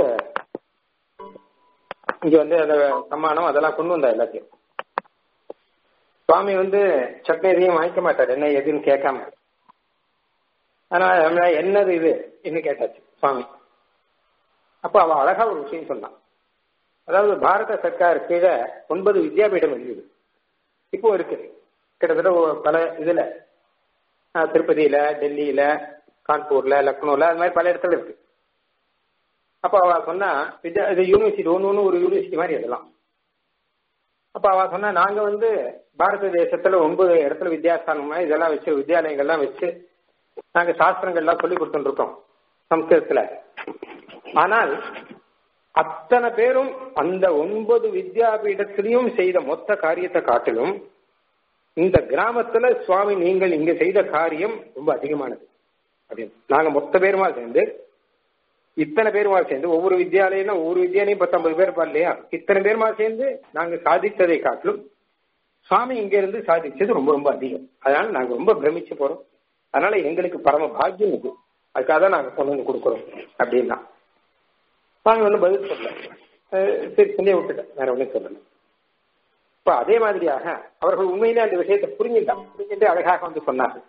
இங்க வந்து அந்த சம்மானம் அதெல்லாம் கொண்டு வந்தா எல்லாத்தையும் சுவாமி வந்து சட்னி எதையும் வாங்கிக்க மாட்டார் என்ன எதுன்னு கேட்காம அதனால என்னது இது என்ன கேட்டாச்சு சுவாமி அப்போ அவ அழகா ஒரு விஷயம் சொன்னான் அதாவது பாரத சர்க்கார் கீழே ஒன்பது வித்யாபீடம் இருந்தது இப்போ இருக்கு கிட்டத்தட்ட பல இதுல திருப்பதியில டெல்லியில கான்பூர்ல லக்னோல அது மாதிரி பல இடத்துல இருக்கு அப்போ அவ சொன்னா வித்யா இது யூனிவர்சிட்டி ஒன்று ஒன்று ஒரு யூனிவர்சிட்டி மாதிரி இதெல்லாம் அப்ப அவ சொன்னா நாங்க வந்து பாரத தேசத்துல ஒன்பது இடத்துல வித்யாஸ்தானம் இதெல்லாம் வச்சு வித்யாலயங்கள்லாம் வச்சு நாங்க சாஸ்திரங்கள்லாம் சொல்லி கொடுத்துட்டு இருக்கோம் சம்ஸ்கிருதத்துல ஆனால் அத்தனை பேரும் அந்த ஒன்பது வித்யாபீடத்திலையும் செய்த மொத்த காரியத்தை காட்டிலும் இந்த கிராமத்துல சுவாமி நீங்கள் இங்க செய்த காரியம் ரொம்ப அதிகமானது அப்படின்னு நாங்க மொத்த பேருமா சேர்ந்து இத்தனை பேருமா சேர்ந்து ஒவ்வொரு வித்யாலயம் ஒவ்வொரு வித்யாலயம் பத்தொன்பது பேர் இருப்பா இல்லையா இத்தனை பேருமா சேர்ந்து நாங்க சாதித்ததை காட்டிலும் சுவாமி இங்க இருந்து சாதிச்சது ரொம்ப ரொம்ப அதிகம் அதனால நாங்க ரொம்ப பிரமிச்சு போறோம் அதனால எங்களுக்கு பரம பாக்கியம் இது அதுக்காக தான் நாங்க கொண்டு வந்து கொடுக்குறோம் அப்படின்னா சுவாமி ஒன்றும் பதில் சொல்லல சரி சொல்லியே விட்டுட்டேன் வேற ஒன்றும் சொல்லல இப்ப அதே மாதிரியாக அவர்கள் உண்மையிலே அந்த விஷயத்தை புரிஞ்சுட்டான் புரிஞ்சுட்டு அழகாக வந்து சொன்னார்கள்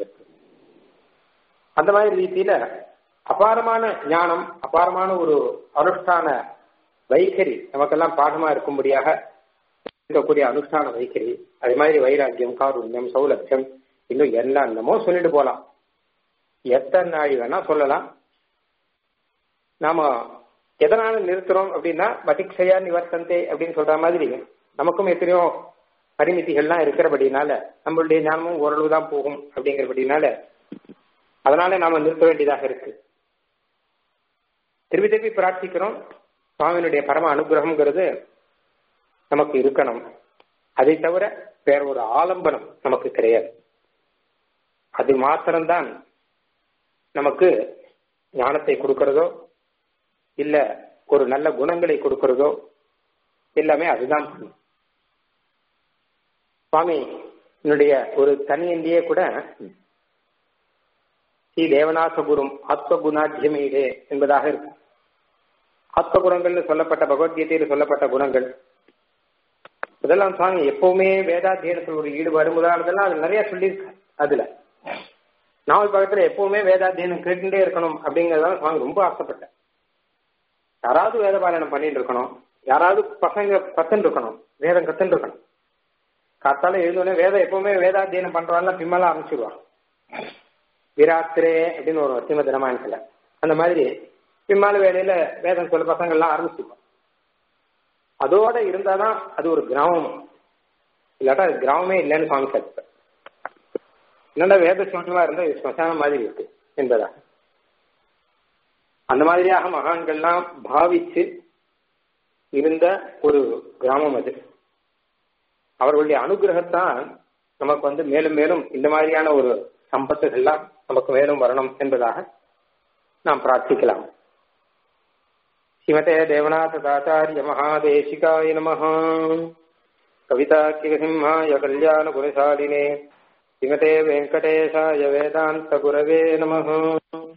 அந்த மாதிரி ரீதியில அபாரமான ஞானம் அபாரமான ஒரு அனுஷ்டான வைகரி நமக்கெல்லாம் பாடமா இருக்கும்படியாக இருக்கக்கூடிய அனுஷ்டான வைகரி அதே மாதிரி வைராக்கியம் காருண்யம் சௌலட்சம் இன்னும் என்னென்னமோ சொல்லிட்டு போலாம் எத்தனை நாள் வேணா சொல்லலாம் நாம எதனால நிறுத்துறோம் அப்படின்னா வதிக்ஷயா நிவர்த்தந்தே அப்படின்னு சொல்ற மாதிரி நமக்கும் எத்தனையோ பரிமிதிகள்லாம் இருக்கிறபடினால நம்மளுடைய ஞானமும் ஓரளவு தான் போகும் அப்படிங்கிறபடினால அதனால நாம நிறுத்த வேண்டியதாக இருக்கு திருப்பி திருப்பி பிரார்த்திக்கிறோம் சுவாமியினுடைய பரம அனுகிரகம்ங்கிறது நமக்கு இருக்கணும் அதை தவிர வேற ஒரு ஆலம்பனம் நமக்கு கிடையாது அது மாத்திரம்தான் நமக்கு ஞானத்தை கொடுக்கிறதோ இல்ல ஒரு நல்ல குணங்களை கொடுக்கிறதோ எல்லாமே அதுதான் பண்ணும் சுவாமி என்னுடைய ஒரு தனியந்தியே கூட ஸ்ரீ தேவநாசகுரும் ஆத்மகுணாத்தியமீடே என்பதாக இருக்கு ஆத்ம குணங்கள்னு சொல்லப்பட்ட பகவத்கீதையில் சொல்லப்பட்ட குணங்கள் இதெல்லாம் சுவாமி எப்பவுமே வேதாத்தியனத்தில் ஒரு ஈடுபாடு முதலானதெல்லாம் அது நிறைய சொல்லியிருக்காரு அதுல நாவல் பக்கத்துல எப்பவுமே வேதாத்தியனம் கேட்டுட்டே இருக்கணும் அப்படிங்கறதான் சுவாமி ரொம்ப ஆசைப்பட்டேன் யாராவது வேத பாராயணம் பண்ணிட்டு இருக்கணும் யாராவது பசங்க கத்துன்னு இருக்கணும் வேதம் கத்துன்னு இருக்கணும் காத்தால எழுந்தோடனே வேதம் எப்பவுமே வேதாத்தியனம் பண்றவாங்க பின்னால ஆரம்பிச்சிருவான் விராத்திரே அப்படின்னு ஒரு ஸ்ரீமத் ராமாயணத்துல அந்த மாதிரி பின்னால வேலையில வேதம் சொல்ல பசங்க எல்லாம் ஆரம்பிச்சிருவான் அதோட இருந்தாதான் அது ஒரு கிராமம் இல்லாட்டா அது கிராமமே இல்லைன்னு சுவாமி சார் என்னடா வேத சுவாமியா இருந்தா இது ஸ்மசானம் மாதிரி இருக்கு என்பதா அந்த மாதிரியாக மகான்கள்லாம் பாவிச்சு இருந்த ஒரு கிராமம் அது அவர்களுடைய அனுகிரகத்தான் நமக்கு வந்து மேலும் மேலும் இந்த மாதிரியான ஒரு சம்பத்துகள்லாம் நமக்கு மேலும் வரணும் என்பதாக நாம் பிரார்த்திக்கலாம் ஸ்ரீமதே தேவநாத தாச்சாரிய மகாதேசிகாய நம கவிதாக்கியசிம்ஹாய கல்யாண குணசாலினே ஸ்ரீமதே வெங்கடேசாய வேதாந்த குரவே நம